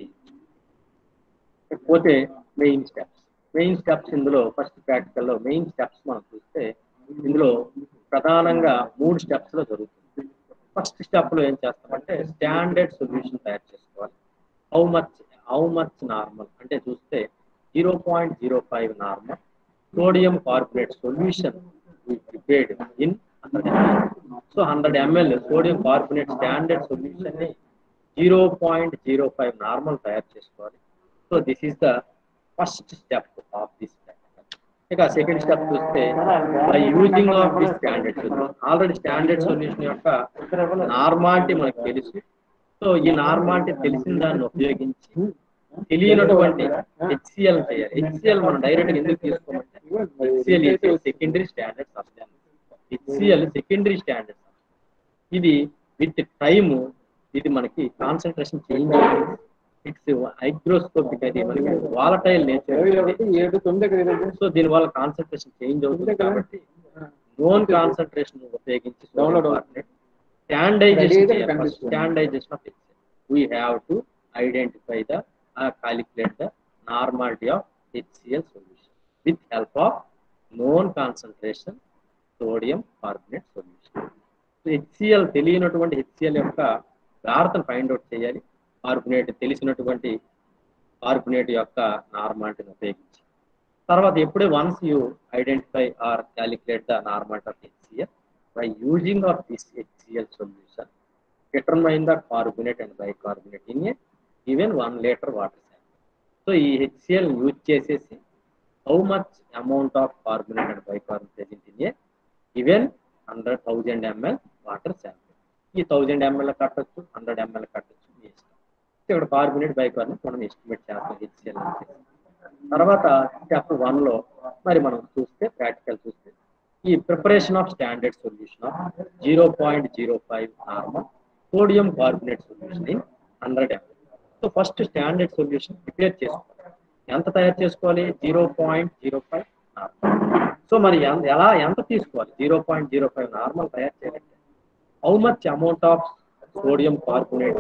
పోతే మెయిన్ స్టెప్స్ మెయిన్ స్టెప్స్ ఇందులో ఫస్ట్ ప్రాక్టికల్లో మెయిన్ స్టెప్స్ మనం చూస్తే ఇందులో ప్రధానంగా మూడు స్టెప్స్ లో జరుగుతుంది ఫస్ట్ స్టెప్ లో ఏం చేస్తామంటే స్టాండర్డ్ సొల్యూషన్ తయారు చేసుకోవాలి how much how much normal అంటే చూస్తే zero point zero five normal sodium carbonate solution prepared in hundred ML so hundred ml sodium carbonate standard solution ని zero point zero five normal తయారు చేసుకోవాలి so this is the first step of this ఇక second step చూస్తే by using of this standard solution already standard solution యొక్క normality మనకు తెలుసు so ఈ normality తెలిసిన దాన్ని ఉపయోగించి తెలియనటువంటి హెచ్సిఎల్ చేయాలి హెచ్సిఎల్ మనం డైరెక్ట్ ఎందుకు తీసుకోమంటే HCl secondary standard substance HCl secondary standard ఇది విత్ టైమ్ ఇది మనకి కాన్సన్ట్రేషన్ చేంజ్ అవుతుంది ఇట్స్ హైగ్రోస్కోపిక్ అది మనకి వాలటైల్ నేచర్ ఏడు తొమ్మిది సో దీని వల్ల కాన్సన్ట్రేషన్ చేంజ్ అవుతుంది కాబట్టి నోన్ కాన్సన్ట్రేషన్ ఉపయోగించి Download standardization Ready condition. Standardization of we have to identify the calculate the normality of HCl solution with help of known concentration sodium carbonate solution. So HCl తెలియనటువంటి HCl యొక్క గాఢతను find out చేయాలి carbonate తెలిసినటువంటి carbonate యొక్క నార్మాలిటీని ఉపయోగించి తర్వాత ఎప్పుడే once you identify or calculate the normality of HCl by using of this HCl solution determine the carbonate and bicarbonate in a even one litre water sample so ఈ HCl use చేసేసి how much amount of carbonate and bicarbonate present in a even hundred thousand ML water sample ఈ thousand ml కట్టొచ్చు hundred ml కట్టొచ్చు మీ ఇష్టం సో ఇక్కడ carbonate bicarbonate మనం ఎస్టిమేట్ చేస్తాం హెచ్సిఎల్ తర్వాత స్టెప్ వన్ లో మరి మనం చూస్తే ప్రాక్టికల్ చూస్తే ఈ preparation of standard solution of zero point zero five normal sodium carbonate solution in hundred ML so first standard solution prepare చేసుకోవాలి ఎంత తయారు చేసుకోవాలి zero point zero five normal so మరి ఎం- ఎలా ఎంత తీసుకోవాలి zero point zero five normal తయారు చేయాలంటే how much amount of sodium carbonate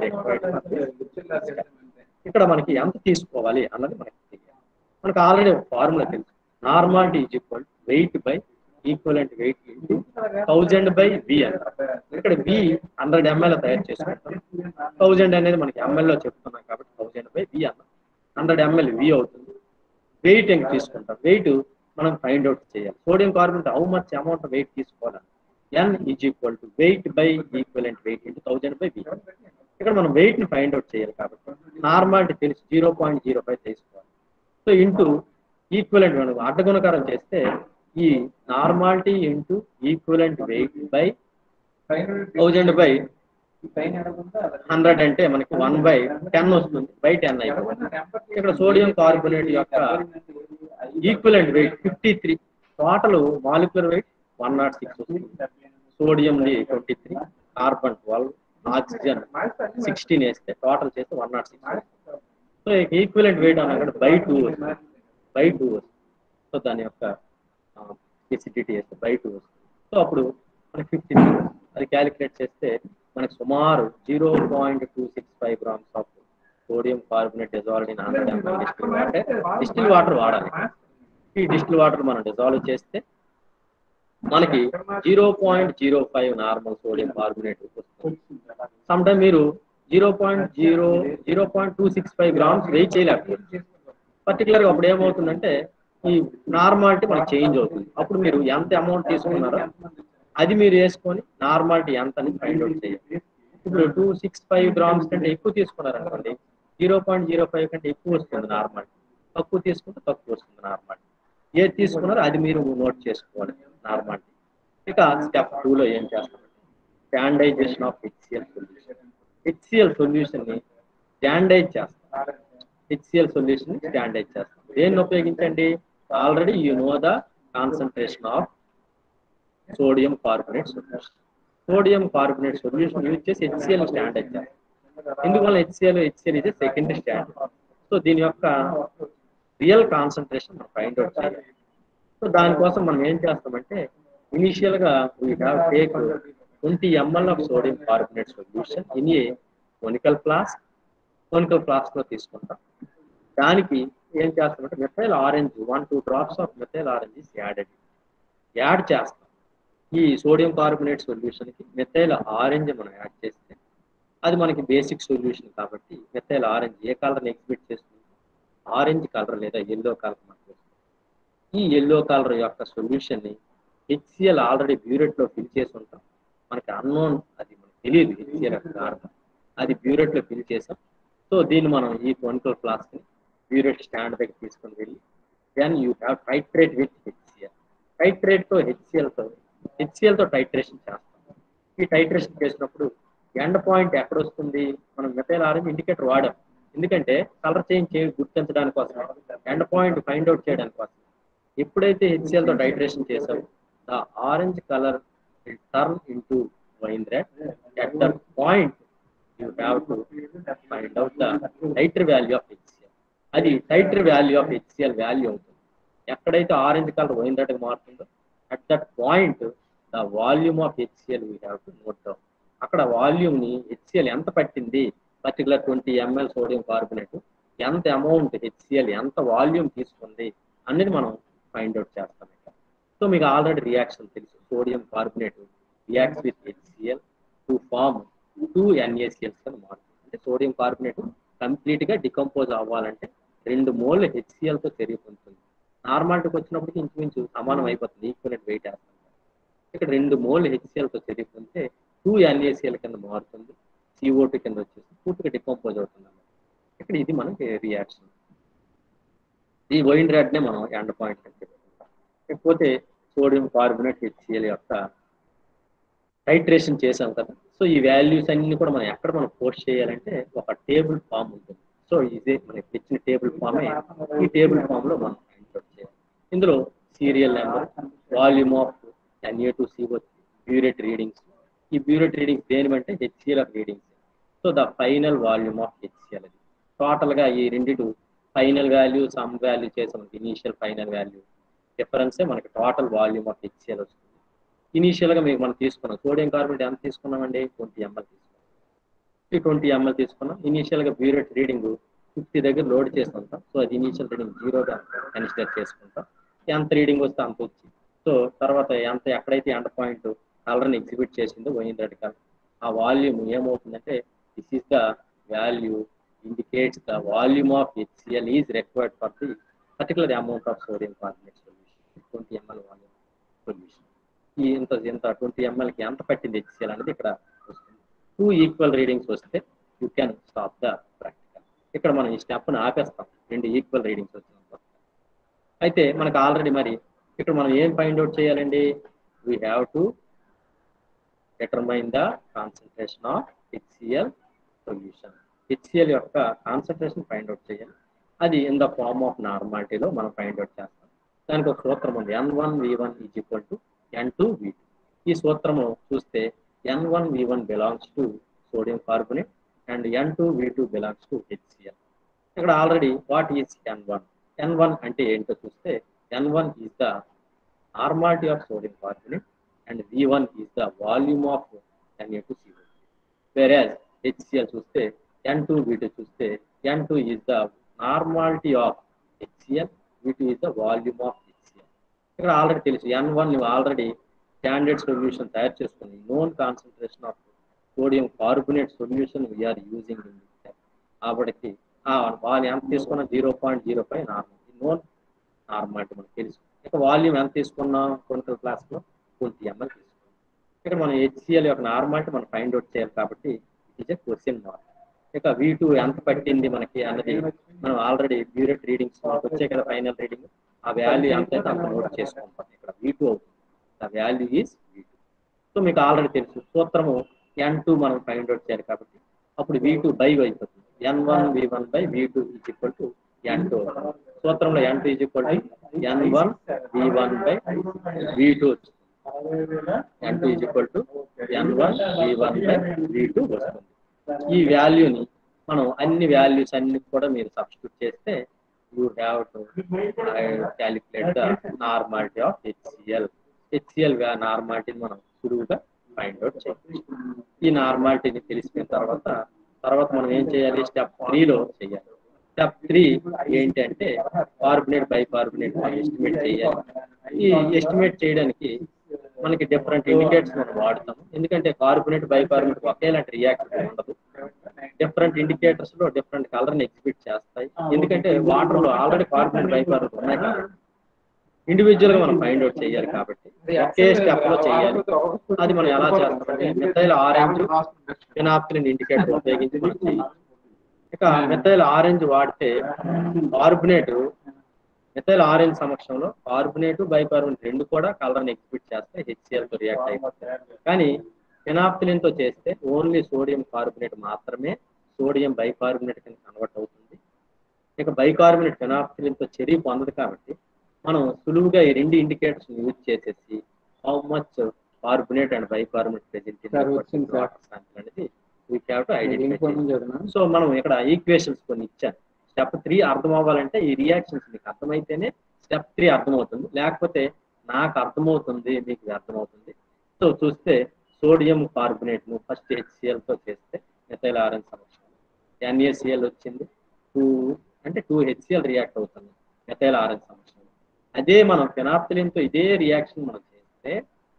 ఇక్కడ మనకి ఎంత తీసుకోవాలి అన్నది మనకి తెలియాలి మనకు ఆల్రెడీ ఫార్ములా తెలుసు normality is equal weight by equivalent weight into thousand by V అంటారు ఇక్కడ వి హండ్రెడ్ ఎంఎల్ తయారు చేసుకుంటాం థౌజండ్ అనేది మనకి ఎంఎల్ లో చెప్తున్నాం కాబట్టి థౌజండ్ బై వి అన్నాం హండ్రెడ్ ఎంఎల్ వి అవుతుంది వెయిట్ ఎంత తీసుకుంటాం వెయిట్ మనం ఫైండ్ అవుట్ చేయాలి sodium carbon how much amount weight తీసుకోవాలి N is equal to weight by equivalent weight into thousand by V ఇక్కడ మనం వెయిట్ ని ఫైండ్ అవుట్ చేయాలి కాబట్టి నార్మాలిటీ తెలిసి జీరో పాయింట్ జీరో ఫైవ్ తీసుకోవాలి సో ఇంటూ ఈక్వలెంట్ మనం అడ్డగుణకారం చేస్తే ఈ normality into equivalent weight by thousand by hundred అంటే మనకి వన్ బై టెన్ వస్తుంది బై టెన్ అయిపోతుంది ఇక్కడ సోడియం కార్బోనేట్ యొక్క equivalent weight fifty three total molecular weight one nought six వస్తుంది sodium twenty three carbon twelve oxygen sixteen వేస్తే total చేస్తే one nought six so equivalent weight అన్న by two వస్తుంది by two వస్తుంది so దాని యొక్క acidity వేస్తే బై టూ వస్తుంది సో అప్పుడు మనకి ఫిఫ్టీ అది క్యాలిక్యులేట్ చేస్తే మనకి సుమారు zero point two six five grams of sodium carbonate dissolve in hundred ml distil water distil water వాడాలి ఈ డిస్టిల్ వాటర్ మనం డిజాల్వ్ చేస్తే మనకి zero point zero five normal sodium carbonate వస్తుంది సమ్ టైమ్ మీరు zero point zero zero point two six five grams weight చేయలేకపోతుంది particular గా అప్పుడు ఏమవుతుందంటే ఈ నార్మాలిటీ మనకి చేంజ్ అవుతుంది అప్పుడు మీరు ఎంత అమౌంట్ తీసుకున్నారో అది మీరు వేసుకొని నార్మాలిటీ ఎంత అని ఫైండ్ అవుట్ చేయాలి ఇప్పుడు టూ సిక్స్ ఫైవ్ గ్రామ్స్ కంటే ఎక్కువ తీసుకున్నారు అనుకోండి జీరో పాయింట్ జీరో ఫైవ్ కంటే ఎక్కువ వస్తుంది నార్మాలిటీ తక్కువ తీసుకుంటే తక్కువ వస్తుంది నార్మాలిటీ ఏది తీసుకున్నారో అది మీరు నోట్ చేసుకోవాలి నార్మాలిటీ ఇక స్టెప్ లో ఏం చేస్తారంటే standardization of HCl solution HCl solution ని స్టాండైజ్ చేస్తాం హెచ్సిఎల్ సొల్యూషన్ ని స్టాండైజ్ చేస్తాం దేన్ని ఉపయోగించండి already you know the concentration of sodium carbonate solution sodium carbonate solution use చేసి హెచ్సిఎల్ స్టాండైజ్ చేస్తాం ఎందువల్ల హెచ్సిఎల్ హెచ్సిఎల్ ఇది సెకండరీ స్టాండర్డ్ సో దీని యొక్క రియల్ కాన్సన్ట్రేషన్ మనం ఫైండ్ అవుట్ చేయాలి సో దానికోసం మనం ఏం చేస్తామంటే ఇనిషియల్ గా we have take twenty ml of sodium carbonate solution in a conical flask conical flask లో తీసుకుంటాం దానికి ఏం చేస్తామంటే methyl orange one two drops of methyl orange is added add చేస్తాం ఈ సోడియం కార్బోనేట్ సొల్యూషన్ కి మెథైల్ ఆరెంజ్ మనం add చేస్తే అది మనకి బేసిక్ సొల్యూషన్ కాబట్టి మెథైల్ ఆరెంజ్ ఏ కలర్ ఎగ్జిబిట్ చేస్తుంది ఆరెంజ్ కలర్ లేదా ఎల్లో కలర్ మనకు వస్తుంది ఈ ఎల్లో కలర్ యొక్క సొల్యూషన్ ని హెచ్సిఎల్ ఆల్రెడీ బ్యూరెట్ లో ఫిల్ చేసి ఉంటాం మనకి అన్నోన్ అది మనకు తెలియదు హెచ్సిఎల్ యొక్క కారణం అది బ్యూరెట్ లో ఫిల్ చేసాం సో దీన్ని మనం ఈ క్వనికల్ ఫ్లాస్క్ ని బ్యూరెట్ స్టాండ్ దగ్గర తీసుకొని వెళ్ళి then you have titrate with HCl titrate తో హెచ్సిఎల్ తో హెచ్సిఎల్ తో టైట్రేషన్ చేస్తాం ఈ టైట్రేషన్ చేసినప్పుడు ఎండ్ పాయింట్ ఎక్కడ వస్తుంది మనం మెథైల్ ఆరెంజ్ ఇండికేటర్ వాడాం ఎందుకంటే కలర్ చేంజ్ చేయ గుర్తించడానికి కోసం ఎండ్ పాయింట్ ఫైండ్ అవుట్ చేయడానికి కోసం ఎప్పుడైతే హెచ్సిఎల్ తో టైట్రేషన్ చేసావు the orange colour will turn into wine red at the point you have to find out the titre value of HCl అది titre value of HCl value అవుతుంది ఎక్కడైతే orange colour wine red మారుతుందో at that point the volume of HCl we have to note down అక్కడ volume ని HCl ఎంత పట్టింది particular twenty ml sodium carbonate ఎంత amount HCl ఎంత వాల్యూమ్ తీసుకుంది అనేది మనం ఫైండ్ అవుట్ చేస్తాం ఇక్కడ సో మీకు ఆల్రెడీ రియాక్షన్ తెలుసు sodium carbonate reacts with HCl to form two NaCls కింద మారుతుంది అంటే సోడియం కార్బోనేట్ కంప్లీట్ గా డికంపోజ్ అవ్వాలంటే రెండు మోల్ హెచ్సిఎల్ తో చర్య పొందుతుంది నార్మాలిటీకి వచ్చినప్పటికి ఇంచుమించు సమానం అయిపోతుంది ఈక్వలెంట్ వెయిట్ వేస్తాం ఇక్కడ రెండు మోల్ హెచ్సిఎల్ తో చర్య పొందితే టూ ఎన్ఏసిఎల్ కింద మారుతుంది సిఓటి కింద వచ్చేసి పూర్తిగా డికంపోజ్ అవుతుంది అన్నమాట ఇక్కడ ఇది మనకి రియాక్షన్ ఈ వైన్ రెడ్ నే మనం ఎండ్ పాయింట్ అని చెప్పుకుంటాం ఇకపోతే సోడియం కార్బోనేట్ హెచ్సిఎల్ యొక్క టైట్రేషన్ చేసాం కదా సో ఈ వాల్యూస్ అన్ని కూడా మనం ఎక్కడ మనం పోస్ట్ చేయాలంటే ఒక టేబుల్ ఫామ్ ఉంటుంది సో ఇదే మనకి ఇచ్చిన టేబుల్ ఫామే ఈ టేబుల్ ఫామ్ లో మనం ఫైండ్ అవుట్ చేయాలి ఇందులో serial number volume of NA two CO burette readings ఈ బ్యూరెట్ రీడింగ్స్ దేనివంటే HCL of readings so the final volume of HCl అది టోటల్ గా ఈ రెండిటు ఫైనల్ వాల్యూ సమ్ వాల్యూ చేసే మనకి ఇనీషియల్ ఫైనల్ వాల్యూ డిఫరెన్సే మనకి టోటల్ వాల్యూమ్ ఆఫ్ హెచ్సిఎల్ వస్తుంది ఇనీషియల్ గా మీకు మనం తీసుకున్నాం సోడియం కార్బోనేట్ ఎంత తీసుకున్నామండి ట్వంటీ ఎంఎల్ తీసుకున్నాం ఈ ట్వంటీ ఎంఎల్ తీసుకున్నాం ఇనీషియల్ గా బ్యూరెట్ రీడింగ్ ఫిఫ్టీ దగ్గర లోడ్ చేస్తుంటాం సో అది ఇనీషియల్ రీడింగ్ జీరోగా కన్సిడర్ చేసుకుంటాం ఎంత రీడింగ్ వస్తే అంత వచ్చి సో తర్వాత ఎంత ఎక్కడైతే ఎండ్ పాయింట్ కలర్ని ఎగ్జిబిట్ చేసిందో వైన్ రెడ్ కలర్ ఆ వాల్యూమ్ ఏమవుతుందంటే this is the value indicates the volume of HCl is required for the particular amount of sodium carbonate solution. 20 ml volume solution. ఈ ఇంత ఇంత ట్వంటీ ఎంఎల్కి ఎంత పట్టింది హెచ్సిఎల్ అనేది ఇక్కడ వస్తుంది టూ ఈక్వల్ రీడింగ్స్ వస్తే you can stop the practical ఇక్కడ మనం ఈ స్టెప్ని ఆపేస్తాం రెండు ఈక్వల్ రీడింగ్స్ వచ్చిన అయితే మనకు ఆల్రెడీ మరి ఇక్కడ మనం ఏం ఫైండ్ అవుట్ చేయాలండి we have to determine the concentration of HCl solution HCL యొక్క కాన్సన్ట్రేషన్ ఫైండ్ అవుట్ చేయాలి అది ఇన్ ద ఫార్మ్ ఆఫ్ నార్మాలిటీలో మనం ఫైండ్ అవుట్ చేస్తాం దానికి ఒక సూత్రం ఉంది N one V one is equal to N two V two ఈ సూత్రము చూస్తే N one V one belongs to sodium carbonate and N two V two belongs to HCL ఇక్కడ already what is N one N one అంటే ఏంటో చూస్తే N one is the normality of sodium carbonate and V one is the volume of NA two CO వేరే HCL చూస్తే N two B two చూస్తే N two is the normality of HCL V two is the volume of HCL ఇక్కడ already తెలుసు N one నువ్వు already standard solution తయారు చేసుకుని known concentration of sodium carbonate solution we are using in కాబట్టి వాళ్ళు ఎంత తీసుకున్నా zero point zero five normal known normality మనకు తెలుసు ఇక వాల్యూమ్ ఎంత తీసుకున్నాం క్వింటల్ క్లాస్లో ట్వంటీ ఎంఎల్ తీసుకున్నాం ఇక్కడ మనం హెచ్సిఎల్ యొక్క నార్మాలిటీ మనం ఫైండ్ అవుట్ చేయాలి కాబట్టి it is a question mark ఇక వి టూ ఎంత పట్టింది మనకి అన్నది మనం ఆల్రెడీ బ్యూరెట్ రీడింగ్స్ వచ్చే కదా ఫైనల్ రీడింగ్ ఆ వాల్యూ ఎంత అయితే అంత నోట్ చేసుకుంటాం ఇక్కడ వి టూ అవుతుంది the value is V two so మీకు ఆల్రెడీ తెలుసు సూత్రము ఎన్ టూ మనం ఫైండ్ అవుట్ చేయాలి కాబట్టి అప్పుడు వి టూ బై అయిపోతుంది N one V one by V two is equal to N two సూత్రంలో N two is equal to N one V one by V two N two is equal to N one V one by V two వస్తుంది ఈ వాల్యూని మనం అన్ని values అన్ని కూడా మీరు substitute చేస్తే you have to calculate the normality of HCL HCL నార్మాలిటీని మనం సులువుగా ఫైండ్ అవుట్ చేయవచ్చు ఈ నార్మాలిటీని తెలిసిన తర్వాత తర్వాత మనం ఏం చేయాలి స్టెప్ త్రీలో చేయాలి స్టెప్ త్రీ ఏంటి అంటే కార్బొనేట్ బై కార్బొనేట్ ఎస్టిమేట్ చేయాలి ఈ ఎస్టిమేట్ చేయడానికి మనకి డిఫరెంట్ ఇండికేటర్స్ మనం వాడతాము ఎందుకంటే కార్బొనేట్ బై కార్బొనేట్ ఒకేలాంటి రియాక్షన్ ఉండదు డిఫరెంట్ ఇండికేటర్స్ లో డిఫరెంట్ కలర్ ని ఎగ్జిబిట్ చేస్తాయి ఎందుకంటే వాటర్ లో ఆల్రెడీ కార్బొనేట్ బై కార్బొనేట్ ఉన్నాయి కాబట్టి ఇండివిజువల్ గా మనం ఫైండ్ అవుట్ చేయాలి కాబట్టి ఒకే స్టెప్ లో చేయాలి అది మనం ఎలా చేస్తామంటే మెథైల్ ఆరెంజ్ ఫినాప్తిలిన్ ఇండికేటర్ ఉపయోగించి మనం చేయాలి ఇక మెథైల్ ఆరెంజ్ వాడితే కార్బొనేట్ మెథైల్ ఆరెంజ్ సమక్షంలో కార్బొనేట్ బైకార్బోనేట్ రెండు కూడా కలర్ ని ఎగ్జిబిట్ చేస్తే హెచ్సిఎల్ తో రియాక్ట్ అయిపోతాయి కానీ ఫినాప్తిలిన్ తో చేస్తే ఓన్లీ సోడియం కార్బొనేట్ మాత్రమే సోడియం బైకార్బోనేట్ కింద కన్వర్ట్ అవుతుంది ఇక బైకార్బోనేట్ ఫినాప్తిలిన్ తో చెరి పొందదు కాబట్టి మనం సులువుగా ఈ రెండు ఇండికేటర్స్ యూజ్ చేసేసి how much carbonate and bicarbonate present Sir, వచ్చింది, sir. అనేది we have to identify uniform చదివినా సో మనం ఇక్కడ ఈక్వేషన్స్ కొన్ని ఇచ్చాను స్టెప్ త్రీ అర్థం అవ్వాలంటే ఈ రియాక్షన్స్ మీకు అర్థమైతేనే స్టెప్ త్రీ అర్థమవుతుంది లేకపోతే నాకు అర్థమవుతుంది మీకు ఇది అర్థమవుతుంది సో చూస్తే సోడియం కార్బొనేట్ ను ఫస్ట్ హెచ్సిఎల్ తో చేస్తే మెథైల్ ఆరెంజ్ సమక్షం ఎన్ఏసిఎల్ వచ్చింది టూ అంటే టూ హెచ్సిఎల్ రియాక్ట్ అవుతుంది మెథైల్ ఆరెంజ్ సమక్షంలో అదే మనం ఫినాప్తిలిన్ తో ఇదే రియాక్షన్ మనం చేస్తే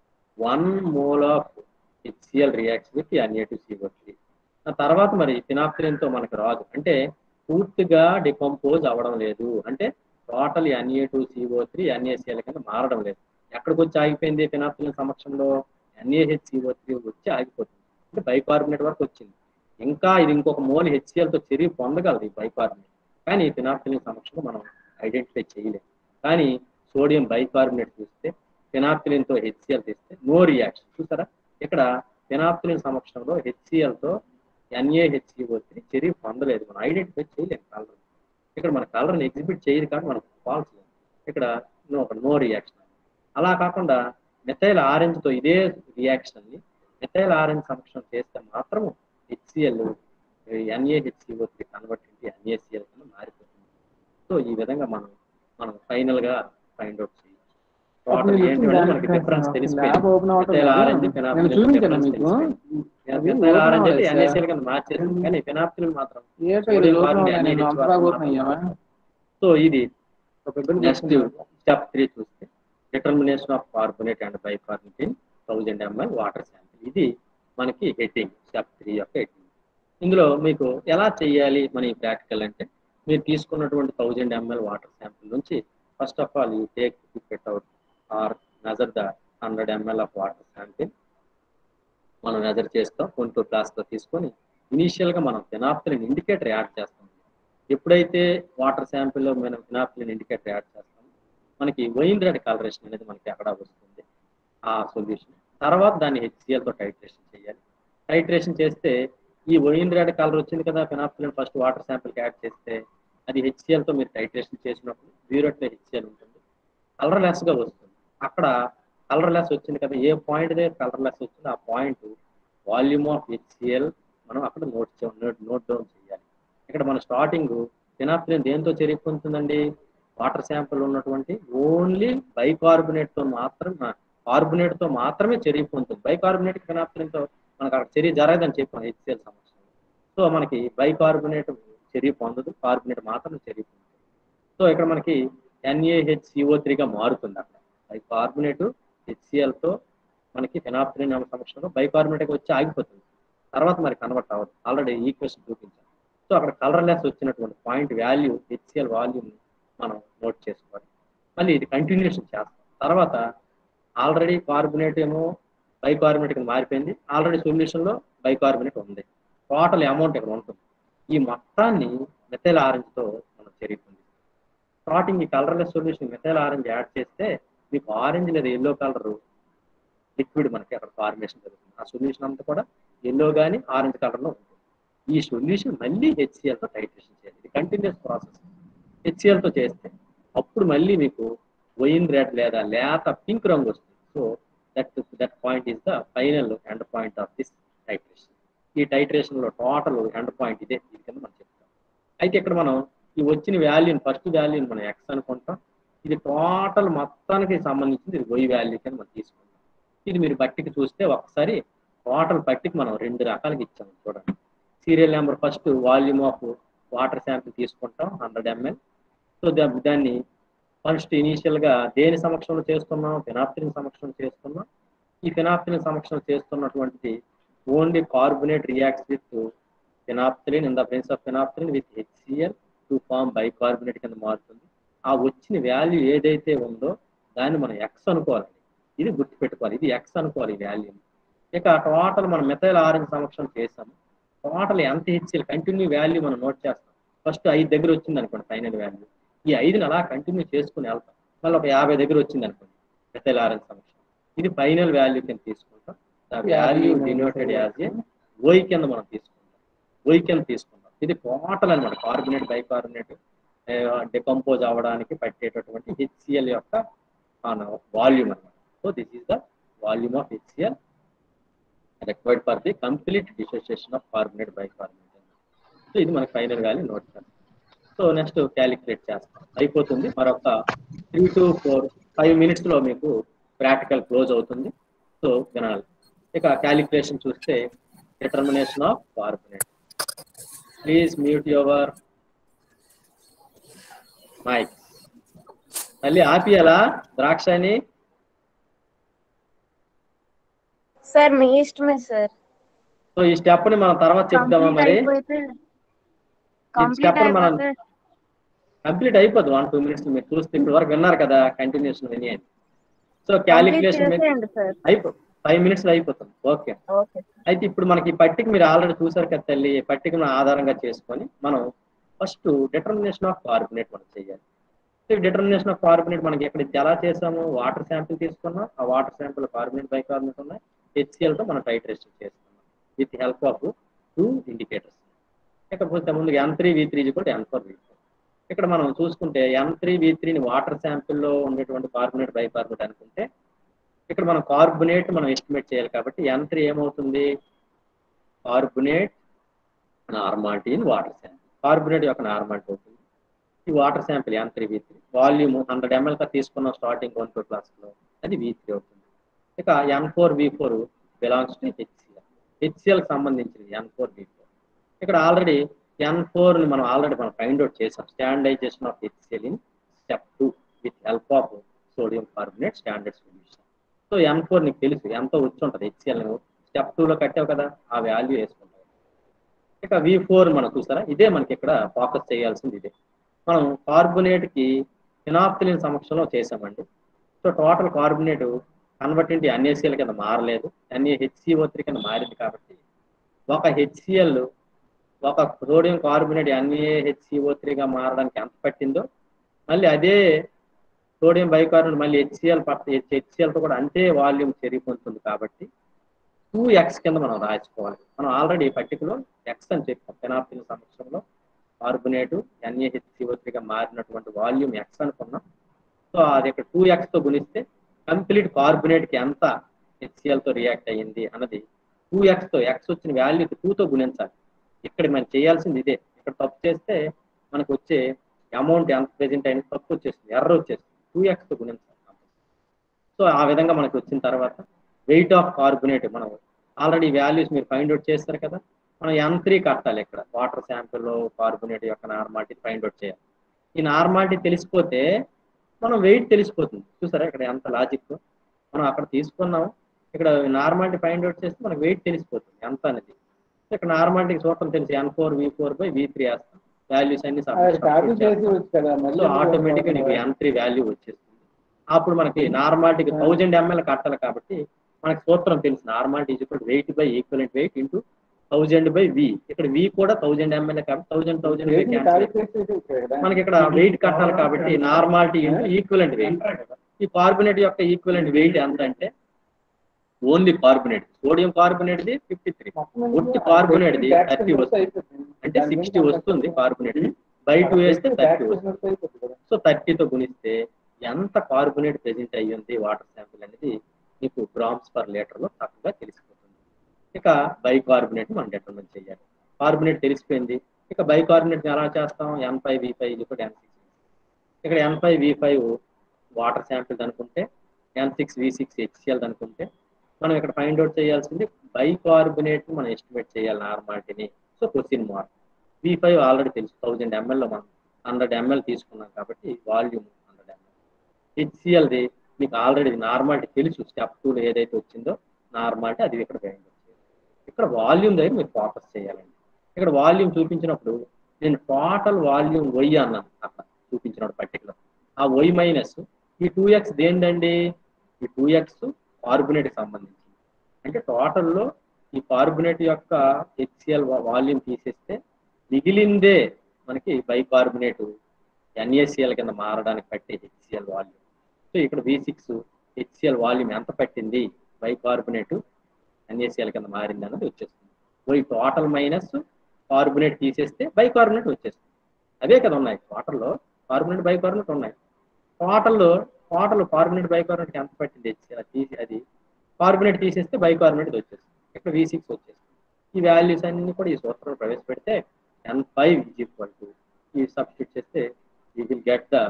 one mole of HCL reacts with NA two CO three ఆ తర్వాత మరి ఫినాప్తిలిన్ తో మనకు రాదు అంటే పూర్తిగా డికంపోజ్ అవ్వడం లేదు అంటే total NA two CO three NACL కింద మారడం లేదు ఎక్కడికి వచ్చి ఆగిపోయింది ఫినాప్తిలిన్ సమక్షంలో ఎన్ఏహెచ్ సిఓ త్రీ వచ్చి ఆగిపోతుంది అంటే బైకార్బోనేట్ వరకు వచ్చింది ఇంకా ఇది ఇంకొక మోల్ హెచ్సిఎల్ తో చెరిగి పొందగలదు ఈ బైకార్బోనేట్ కానీ ఫినాప్తిలిన్ సమక్షంలో మనం ఐడెంటిఫై చేయలేము కానీ సోడియం బైకార్బోనేట్ చూస్తే ఫినాప్తిలిన్ తో హెచ్సిఎల్ తీస్తే నో రియాక్షన్ చూసారా ఇక్కడ ఫినాప్తిలిన్ సమక్షంలో హెచ్సిఎల్ తో ఎన్ఏహెచ్సిఓ త్రీ చెరిగి పొందలేదు మనం ఐడెంటిఫై చేయలేము కలర్ ఇక్కడ మన కలర్ని ఎగ్జిబిట్ చేయదు కానీ మనకు ఫాల్స్ ఇక్కడ నో ఒక నో రియాక్షన్ అలా కాకుండా మెథైల్ ఆరెంజ్ తో ఇదే రియాక్షన్ ని మెథైల్ ఆరెంజ్ సమక్షం చేస్తే మాత్రం HCL NAHCO three convert into NACL కింద మారిపోతుంది సో ఈ విధంగా మనం మనం ఫైనల్ గా ఫైండ్ అవుట్ చేయొచ్చు టోటల్ ఏంటంటే మనకి డిఫరెన్స్ తెలిసిపోయింది ల్యాబ్ ఓపెన్ మెథైల్ ఆరెంజ్ నేను చూపించాను మీకు మెథైల్ ఆరెంజ్ అంటే ఓపెన్ ఎన్ఏసిఎల్ కింద మార్చేస్తుంది కానీ ఫినాప్తిల్ మాత్రం ఏంటో ఇది లోపల ఉన్నాయి, నేను అంత బాగా ఓపెన్ అయ్యావా సో ఇది నెక్స్ట్ స్టెప్ త్రీ చూస్తే determination of carbonate and bicarbonate in thousand ML water sample ఇది మనకి హెడ్డింగ్ స్టెప్ త్రీ యొక్క హెడ్డింగ్ ఇందులో మీకు ఎలా చేయాలి మన ఈ ప్రాక్టికల్ అంటే మీరు తీసుకున్నటువంటి థౌజండ్ ఎంఎల్ వాటర్ శాంపిల్ నుంచి first of all you take pipette out or measure the hundred ML of water sample మనం మెజర్ చేస్తాం కొంటూ తో తీసుకొని ఇనీషియల్ గా మనం ఫినాప్తిలిన్ ఇండికేటర్ యాడ్ చేస్తాం ఎప్పుడైతే వాటర్ శాంపిల్లో మనం ఫినాప్తిలిన్ ఇండికేటర్ యాడ్ చేస్తాం మనకి వైన్ రెడ్ కలరేషన్ అనేది మనకి అక్కడ వస్తుంది ఆ సొల్యూషన్ తర్వాత దాన్ని HCl తో టైట్రేషన్ చేయాలి టైట్రేషన్ చేస్తే ఈ వైన్ రెడ్ కలర్ వచ్చింది కదా ఫినాప్తిలిన్ ఫస్ట్ వాటర్ శాంపిల్కి యాడ్ చేస్తే అది HCl తో మీరు టైట్రేషన్ చేసినప్పుడు బ్యూరెట్లో హెచ్సిఎల్ ఉంటుంది కలర్లెస్ గా వస్తుంది అక్కడ కలర్లెస్ వచ్చింది కదా ఏ పాయింట్ దగ్గర కలర్లెస్ వచ్చిందో ఆ పాయింట్ వాల్యూమ్ ఆఫ్ హెచ్సిఎల్ మనం అక్కడ నోట్ నోట్ నోట్ డౌన్ చేయాలి ఇక్కడ మన స్టార్టింగ్ ఫినాప్తిలిన్ దేంతో చెరిగి పొందుతుందండి వాటర్ శాంపుల్ ఉన్నటువంటి ఓన్లీ బైకార్బోనేట్ తో మాత్రం కార్బోనేట్ తో మాత్రమే చెరిగి పొందుతుంది బైకార్బోనేట్ ఫినాప్తిలిన్ తో మనకు అక్కడ చెరిగి జరగదని చెప్పాం హెచ్సిఎల్ సమస్య సో మనకి బైకార్బోనేట్ చర్య పొందదు కార్బోనేట్ మాత్రం చర్య పొందుతుంది సో ఇక్కడ మనకి ఎన్ఏహెచ్సిఓ త్రీగా మారుతుంది అక్కడ బై కార్బోనేట్ హెచ్సిఎల్తో మనకి ఫినాప్థలిన్ అనే సమక్షంలో బైకార్బోనేట్కి వచ్చి ఆగిపోతుంది తర్వాత మరి కన్వర్ట్ అవ్వదు ఆల్రెడీ ఈక్వేషన్ చూపించాను సో అక్కడ కలర్లెస్ వచ్చినటువంటి పాయింట్ వాల్యూ హెచ్సిఎల్ వాల్యూని మనం నోట్ చేసుకోవాలి మళ్ళీ ఇది కంటిన్యూషన్ చేస్తాం తర్వాత ఆల్రెడీ కార్బోనేట్ ఏమో బైకార్బోనేట్ కింద మారిపోయింది ఆల్రెడీ సొల్యూషన్లో బైకార్బోనేట్ ఉంది టోటల్ అమౌంట్ ఇక్కడ ఉంటుంది ఈ మొత్తాన్ని మెథైల్ ఆరెంజ్తో మనం చెరుగుతుంది స్టార్టింగ్ ఈ colourless solution methyl orange add చేస్తే మీకు ఆరెంజ్ లేదా ఎల్లో కలర్ లిక్విడ్ మనకి అక్కడ ఫార్మేషన్ జరుగుతుంది ఆ సొల్యూషన్ అంతా కూడా ఎల్లో కానీ ఆరెంజ్ కలర్లో ఉంటుంది ఈ సొల్యూషన్ మళ్ళీ హెచ్సిఎల్తో టైట్రేషన్ చేయాలి ఇది కంటిన్యూస్ ప్రాసెస్ హెచ్సిఎల్తో చేస్తే అప్పుడు మళ్ళీ మీకు వైన్ రెడ్ లేదా లేత పింక్ రంగు వస్తుంది so that that point is the final end point of this titration ఈ టైట్రేషన్ లో టోటల్ ఎండ్ పాయింట్ ఇదే ఇది కింద మనం చెప్తాం అయితే ఇక్కడ మనం ఈ వచ్చిన వాల్యూని ఫస్ట్ వాల్యూని మనం ఎక్స్ అనుకుంటాం ఇది టోటల్ మొత్తానికి సంబంధించింది ఇది వై వాల్యూ కింద మనం తీసుకుంటాం ఇది మీరు బట్టికి చూస్తే ఒకసారి టోటల్ బట్టికి మనం రెండు రకాలుగా ఇచ్చాము చూడండి serial number first volume of water sample తీసుకుంటాం హండ్రెడ్ ఎంఎల్ సో దాన్ని ఫస్ట్ ఇనీషియల్ గా దేని సమక్షంలో చేస్తున్నాం ఫినాప్థలిన్ సమక్షంలో చేస్తున్నాం ఈ ఫినాప్థలిన్ సమక్షంలో చేస్తున్నటువంటిది only carbonate reacts with phenolphthalein in the presence of phenolphthalein with HCl to form bicarbonate కింద మారుతుంది ఆ వచ్చిన వాల్యూ ఏదైతే ఉందో దాన్ని మనం ఎక్స్ అనుకోవాలి ఇది గుర్తుపెట్టుకోవాలి ఇది ఎక్స్ అనుకోవాలి ఈ వాల్యూ ఇక టోటల్ మనం మెథైల్ ఆరెంజ్ సమక్షం చేసాము టోటల్ ఎంత హెచ్సిఎల్ కంటిన్యూ వాల్యూ మనం నోట్ చేస్తాం ఫస్ట్ ఐదు దగ్గర వచ్చింది అనుకోండి ఫైనల్ వాల్యూ ఈ ఐదుని అలా కంటిన్యూ చేసుకుని వెళ్తాం మళ్ళీ ఒక యాభై దగ్గర వచ్చింది అనుకోండి మెథైల్ ఆరెంజ్ సమక్షం ఇది ఫైనల్ వాల్యూ కింద తీసుకుంటాం వాల్యూ డినోటెడ్ యాజ్ ఏ ఓయి కింద మనం తీసుకుంటాం ఓయి కింద తీసుకుంటాం ఇది టోటల్ అనమాట కార్బోనేట్ బైకార్బోనేట్ డికంపోజ్ అవ్వడానికి పట్టేటటువంటి హెచ్సిఎల్ యొక్క వాల్యూమ్ అనమాట so this is the volume of HCL required for the complete dissociation of carbonate bicarbonate so ఇది మనకి ఫైనల్ వాల్యూ నోట్ చేస్తాం సో నెక్స్ట్ క్యాలిక్యులేట్ చేస్తాం అయిపోతుంది మరొక three to four five minutes లో మీకు ప్రాక్టికల్ క్లోజ్ అవుతుంది సో వినాలి ఇక క్యాలిక్యులేషన్ చూస్తే determination of carbonate please mute your mic మళ్ళీ ఆపియాలా ద్రాక్షని సార్ మీ ఇష్టమే సార్ సో ఈ స్టెప్ ని మనం తర్వాత చెప్దామా మరి అయిపోతే ఈ కంప్లీట్ step ని మనం అయిపోతే కంప్లీట్ అయిపోద్ది వన్ టూ మినిట్స్ మీరు చూస్తే ఇప్పుడు వరకు విన్నారు కదా కంటిన్యూషన్ విని సో కంప్లీట్ క్యాలిక్యులేషన్ చేసేయండి సార్ అయిపో ఫైవ్ మినిట్స్ లో అయిపోతుంది ఓకే ఓకే అయితే ఇప్పుడు మనకి ఈ పట్టిక మీరు ఆల్రెడీ చూసారు కదా తల్లి ఈ పట్టికను ఆధారంగా చేసుకొని మనం ఫస్ట్ డిటర్మినేషన్ ఆఫ్ కార్బోనేట్ మనం చేయాలి డిటర్మినేషన్ ఆఫ్ కార్బోనేట్ మనకి ఎక్కడ ఎలా చేసాము వాటర్ శాంపిల్ తీసుకున్నాం ఆ వాటర్ శాంపిల్ కార్బోనేట్ బైకార్బోనేట్ ఉన్నాయి HCl తో మనం టైట్రేషన్ చేస్తున్నాం with help of two indicators ఇకపోతే ముందు ఎన్ త్రీ వి త్రీ కూడా ఎన్ ఫోర్ వి ఇక్కడ మనం చూసుకుంటే ఎన్ త్రీ వి త్రీని వాటర్ శాంపిల్లో ఉండేటువంటి కార్బోనేట్ బైకార్బోనేట్ అనుకుంటే ఇక్కడ మనం కార్బోనేట్ మనం ఎస్టిమేట్ చేయాలి కాబట్టి ఎన్ త్రీ ఏమవుతుంది carbonate normality in water sample carbonate యొక్క నార్మాలిటీ అవుతుంది ఈ water sample N three V three volume hundred ML గా తీసుకున్నాం స్టార్టింగ్ వన్ టూ క్లాస్ లో అది వి త్రీ అవుతుంది ఇక N four V four belongs to HCL HCL సంబంధించింది ఎన్ ఫోర్ వి ఫోర్ ఇక్కడ ఆల్రెడీ ఎన్ ఫోర్ ని మనం ఆల్రెడీ మనం ఫైండ్ అవుట్ చేసాం standardization of HCL in step two with help of sodium carbonate standard solution so N four నీకు తెలుసు ఎంత వచ్చి ఉంటుంది హెచ్సిఎల్ నువ్వు స్టెప్ టూ లో కట్టావు కదా ఆ వాల్యూ వేసుకుంటావు ఇక వి ఫోర్ మనం చూసారా ఇదే మనకి ఇక్కడ ఫోకస్ చేయాల్సింది ఇదే మనం కార్బోనేట్ కి ఫినాప్థలిన్ సమక్షంలో చేసామండి so total carbonate convert into NACL కింద మారలేదు ఎన్ఏ హెచ్సిఓ త్రీ కింద మారింది కాబట్టి ఒక హెచ్సిఎల్ ఒక సోడియం కార్బోనేట్ ఎన్ఏ హెచ్సిఓ త్రీగా మారడానికి ఎంత పట్టిందో మళ్ళీ అదే సోడియం బైకార్బోనేట్ మళ్ళీ హెచ్సిఎల్ పట్ట హెచ్సిఎల్ తో కూడా అంతే వాల్యూమ్ చెరిగిపోతుంది కాబట్టి టూ ఎక్స్ కింద మనం రాసుకోవాలి మనం ఆల్రెడీ పట్టికలో ఎక్స్ అని చెప్పాం ఫెనాప్తిన్ సమక్షంలో కార్బోనేట్ ఎన్ఏహెచ్సిఓ త్రీగా మారినటువంటి వాల్యూమ్ ఎక్స్ అనుకున్నాం సో అది ఇక్కడ టూ ఎక్స్ తో గుణిస్తే కంప్లీట్ కార్బోనేట్ కి ఎంత హెచ్సిఎల్ తో రియాక్ట్ అయ్యింది అన్నది టూ ఎక్స్ తో ఎక్స్ వచ్చిన వాల్యూ టూ తో గుణించాలి ఇక్కడ మనం చేయాల్సింది ఇదే ఇక్కడ తప్పు చేస్తే మనకు వచ్చే అమౌంట్ ఎంత ప్రెజెంట్ అయిన తప్పు వచ్చేస్తుంది ఎర్ర వచ్చేస్తుంది టూ ఎక్స్ తో గుణించాలి సో ఆ విధంగా మనకు వచ్చిన తర్వాత వెయిట్ ఆఫ్ కార్బోనేట్ మనం ఆల్రెడీ వాల్యూస్ మీరు ఫైండ్ అవుట్ చేస్తారు కదా మనం ఎన్ త్రీ కట్టాలి ఇక్కడ వాటర్ శాంపిల్ కార్బోనేట్ యొక్క నార్మాలిటీ ఫైండ్ అవుట్ చేయాలి ఈ నార్మాలిటీ తెలిసిపోతే మనం వెయిట్ తెలిసిపోతుంది చూసారా ఇక్కడ ఎంత లాజిక్ మనం అక్కడ తీసుకున్నాం ఇక్కడ నార్మాలిటీ ఫైండ్ అవుట్ చేస్తే మనకు వెయిట్ తెలిసిపోతుంది ఎంత అనేది ఇక్కడ నార్మాలిటీ సూత్రం తెలిసి N four V four by V three వేస్తాం వాల్యూస్ అన్ని అది కాపీ substitute చేసి చేస్తాం. వచ్చు కదా మళ్ళీ సో ఆటోమేటిక్ గా నీకు ఎన్ త్రీ వాల్యూ వచ్చేస్తుంది అప్పుడు మనకి నార్మాలిటీకి థౌజండ్ ఎంఎల్ కట్టాలి కాబట్టి మనకి సూత్రం తెలుసు normality equal weight by equivalent weight into thousand by V ఇక్కడ వి కూడా థౌజండ్ ఎంఎల్ కాబట్టి థౌజండ్ థౌజండ్ వెయిట్ ని కాపీ చేసి వచ్చు కదా. మనకి ఇక్కడ వెయిట్ కట్టాలి కాబట్టి నార్మాలిటీ ఇంటూ ఈక్వలెంట్ వెయిట్ ఈ కార్బోనేట్ యొక్క ఈక్వలెంట్ వెయిట్ ఎంత అంటే only carbonate sodium carbonate the fifty three ఉట్టి కార్బోనేట్ ది థర్టీ వస్తుంది అంటే సిక్స్టీ వస్తుంది కార్బోనేట్ బై టూ వేస్తే థర్టీ వస్తుంది సో థర్టీతో గుణిస్తే ఎంత కార్బోనేట్ ప్రెజెంట్ అయ్యింది వాటర్ శాంపిల్ అనేది మీకు గ్రామ్స్ పర్ లీటర్ లో చక్కగా తెలిసిపోతుంది ఇక బైకార్బోనేట్ మనం డిటర్మిన్ చేయాలి కార్బోనేట్ తెలిసిపోయింది ఇక బైకార్బోనేట్ ఎలా చేస్తాం ఎన్ ఫైవ్ వి ఫైవ్ ఇప్పుడు ఎన్ సిక్స్ ఇక్కడ N five V five water sample అనుకుంటే N six V six HCL అనుకుంటే మనం ఇక్కడ ఫైండ్ అవుట్ చేయాల్సింది బైకార్బోనేట్ మనం ఎస్టిమేట్ చేయాలి నార్మాలిటీని so question mark V five already తెలుసు థౌజండ్ ఎంఎల్లో మనం హండ్రెడ్ ఎంఎల్ తీసుకున్నాం కాబట్టి వాల్యూమ్ హండ్రెడ్ ఎంఎల్ హెచ్సిఎల్ది మీకు ఆల్రెడీ నార్మాలిటీ తెలుసు స్టెప్ టూలో ఏదైతే వచ్చిందో నార్మాలిటీ అది ఇక్కడ ఫైండ్ అవుట్ చేయాలి ఇక్కడ వాల్యూమ్ దగ్గర మీరు ఫోకస్ చేయాలండి ఇక్కడ వాల్యూమ్ చూపించినప్పుడు నేను టోటల్ వాల్యూమ్ వై అన్నాను అక్కడ చూపించినప్పుడు పర్టికులర్ ఆ వై మైనస్ ఈ టూ ఎక్స్ దేందండి ఈ టూ ఎక్స్ కార్బోనేట్ సంబంధించి అంటే టోటల్లో ఈ కార్బోనేట్ యొక్క హెచ్సిఎల్ వాల్యూమ్ తీసేస్తే మిగిలిందే మనకి బైకార్బోనేట్ ఎన్ఏసిఎల్ కింద మారడానికి పట్టే హెచ్సిఎల్ వాల్యూమ్ సో ఇక్కడ వి సిక్స్ హెచ్సిఎల్ వాల్యూమ్ ఎంత పట్టింది బైకార్బోనేట్ ఎన్ఏసిఎల్ కింద మారింది అన్నది వచ్చేస్తుంది వై టోటల్ మైనస్ కార్బోనేట్ తీసేస్తే బైకార్బోనేట్ వచ్చేస్తుంది అవే కదా ఉన్నాయి టోటల్లో కార్బోనేట్ బైకార్బోనేట్ ఉన్నాయి టోటల్లో టోటల్ కార్బోనేట్ బైకార్బోనేట్ ఎంత పట్టింది HCl అది తీసి అది కార్బోనేట్ తీసేస్తే బైకార్బోనేట్ వచ్చేస్తుంది ఇక్కడ వి సిక్స్ వచ్చేస్తుంది ఈ వాల్యూస్ అన్ని కూడా ఈ సూత్రంలో ప్రవేశపెడితే N five is equal to ఈ సబ్స్టిట్యూట్ చేస్తే you will get the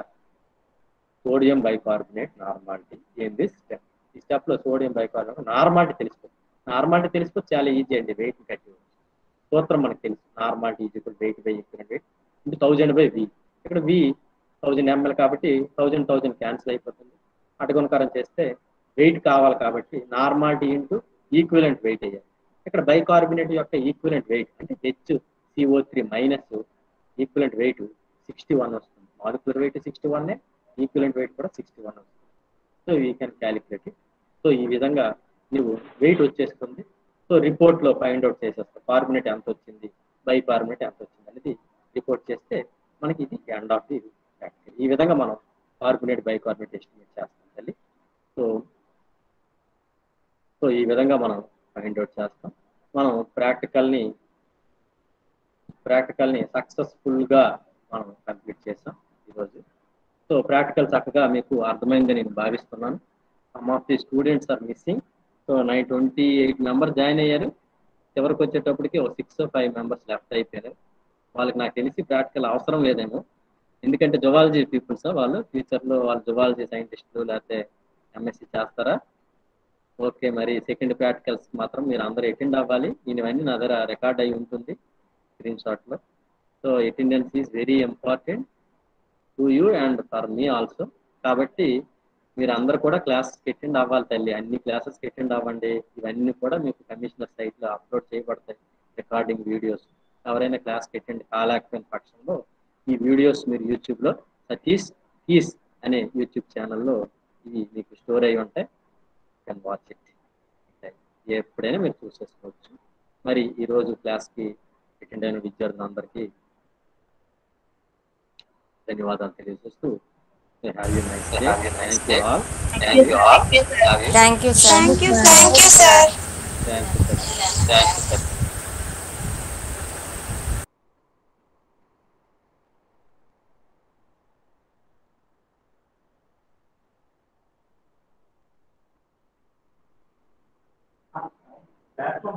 sodium bicarbonate normality in this step ఈ స్టెప్ లో సోడియం బైకార్బోనేట్ నార్మాలిటీ తెలిసిపోతుంది నార్మాలిటీ తెలిసిపోతే చాలా ఈజీ అండి వెయిట్ కట్టి సూత్రం మనకు తెలుసు normality is equal weight by equal weight into thousand by V ఇక్కడ వి థౌజండ్ ఎంఎల్ కాబట్టి థౌజండ్ థౌజండ్ క్యాన్సిల్ అయిపోతుంది అటుగుణకారం చేస్తే వెయిట్ కావాలి కాబట్టి నార్మాలిటీ ఇంటూ ఈక్వలెంట్ వెయిట్ అయ్యాలి ఇక్కడ బైకార్బోనేట్ యొక్క ఈక్వలెంట్ వెయిట్ అంటే H CO three minus equivalent weight sixty one వస్తుంది molecular weight sixty one equivalent weight కూడా సిక్స్టీ వన్ వస్తుంది so we can calculate it so ఈ విధంగా నువ్వు వెయిట్ వచ్చేస్తుంది సో రిపోర్ట్ లో ఫైండ్ అవుట్ చేసేస్తావు కార్బోనేట్ ఎంత వచ్చింది బైకార్బోనేట్ ఎంత వచ్చింది అనేది రిపోర్ట్ చేస్తే మనకి ఇది ఎండ్ ఆఫ్ ది ప్రాక్టికల్ ఈ విధంగా మనం కార్బోనేట్ బైకార్బోనేట్ ఎస్టిమేట్ చేస్తాం తల్లి సో సో ఈ విధంగా మనం ఫైండ్ అవుట్ చేస్తాం మనం ప్రాక్టికల్ని ప్రాక్టికల్ని సక్సెస్ఫుల్గా మనం కంప్లీట్ చేసాం ఈరోజు సో ప్రాక్టికల్ చక్కగా మీకు అర్థమైందని నేను భావిస్తున్నాను some of the students are missing so nine twenty eight members join అయ్యారు చివరికి వచ్చేటప్పటికి ఒక సిక్స్ ఫైవ్ మెంబర్స్ లెఫ్ట్ అయిపోయారు వాళ్ళకి నాకు తెలిసి ప్రాక్టికల్ అవసరం లేదేమో ఎందుకంటే జువాలజీ పీపుల్స్ వాళ్ళు ఫ్యూచర్లో వాళ్ళు జువాలజీ సైంటిస్టులు లేకపోతే ఎంఎస్సి చేస్తారా ఓకే మరి సెకండ్ ప్రాక్టికల్స్ మాత్రం మీరు అందరూ అటెండ్ అవ్వాలి ఇవన్నీ నా దగ్గర రికార్డ్ అయి ఉంటుంది స్క్రీన్ షాట్లో so attendance is very important to you and for me also కాబట్టి మీరు అందరు కూడా క్లాసెస్కి అటెండ్ అవ్వాలి తల్లి అన్ని క్లాసెస్కి అటెండ్ అవ్వండి ఇవన్నీ కూడా మీకు కమిషనర్ సైట్లో అప్లోడ్ చేయబడతాయి రికార్డింగ్ వీడియోస్ ఎవరైనా క్లాస్కి అటెండ్ కాలేకపోయిన పక్షంలో ఈ వీడియోస్ మీరు యూట్యూబ్లో సతీష్ కీస్ అనే యూట్యూబ్ ఛానల్లో ఇవి మీకు స్టోర్ అయి ఉంటాయి కెన్ వాచ్ ఇట్ ఎప్పుడైనా మీరు చూసేసుకోవచ్చు మరి ఈరోజు క్లాస్కి అటెండ్ అయిన విద్యార్థులందరికీ ధన్యవాదాలు తెలియజేస్తూ have you nice day thank you all thank you all thank you sir Thank you, sir. Thank you, sir. Thank you thank you platform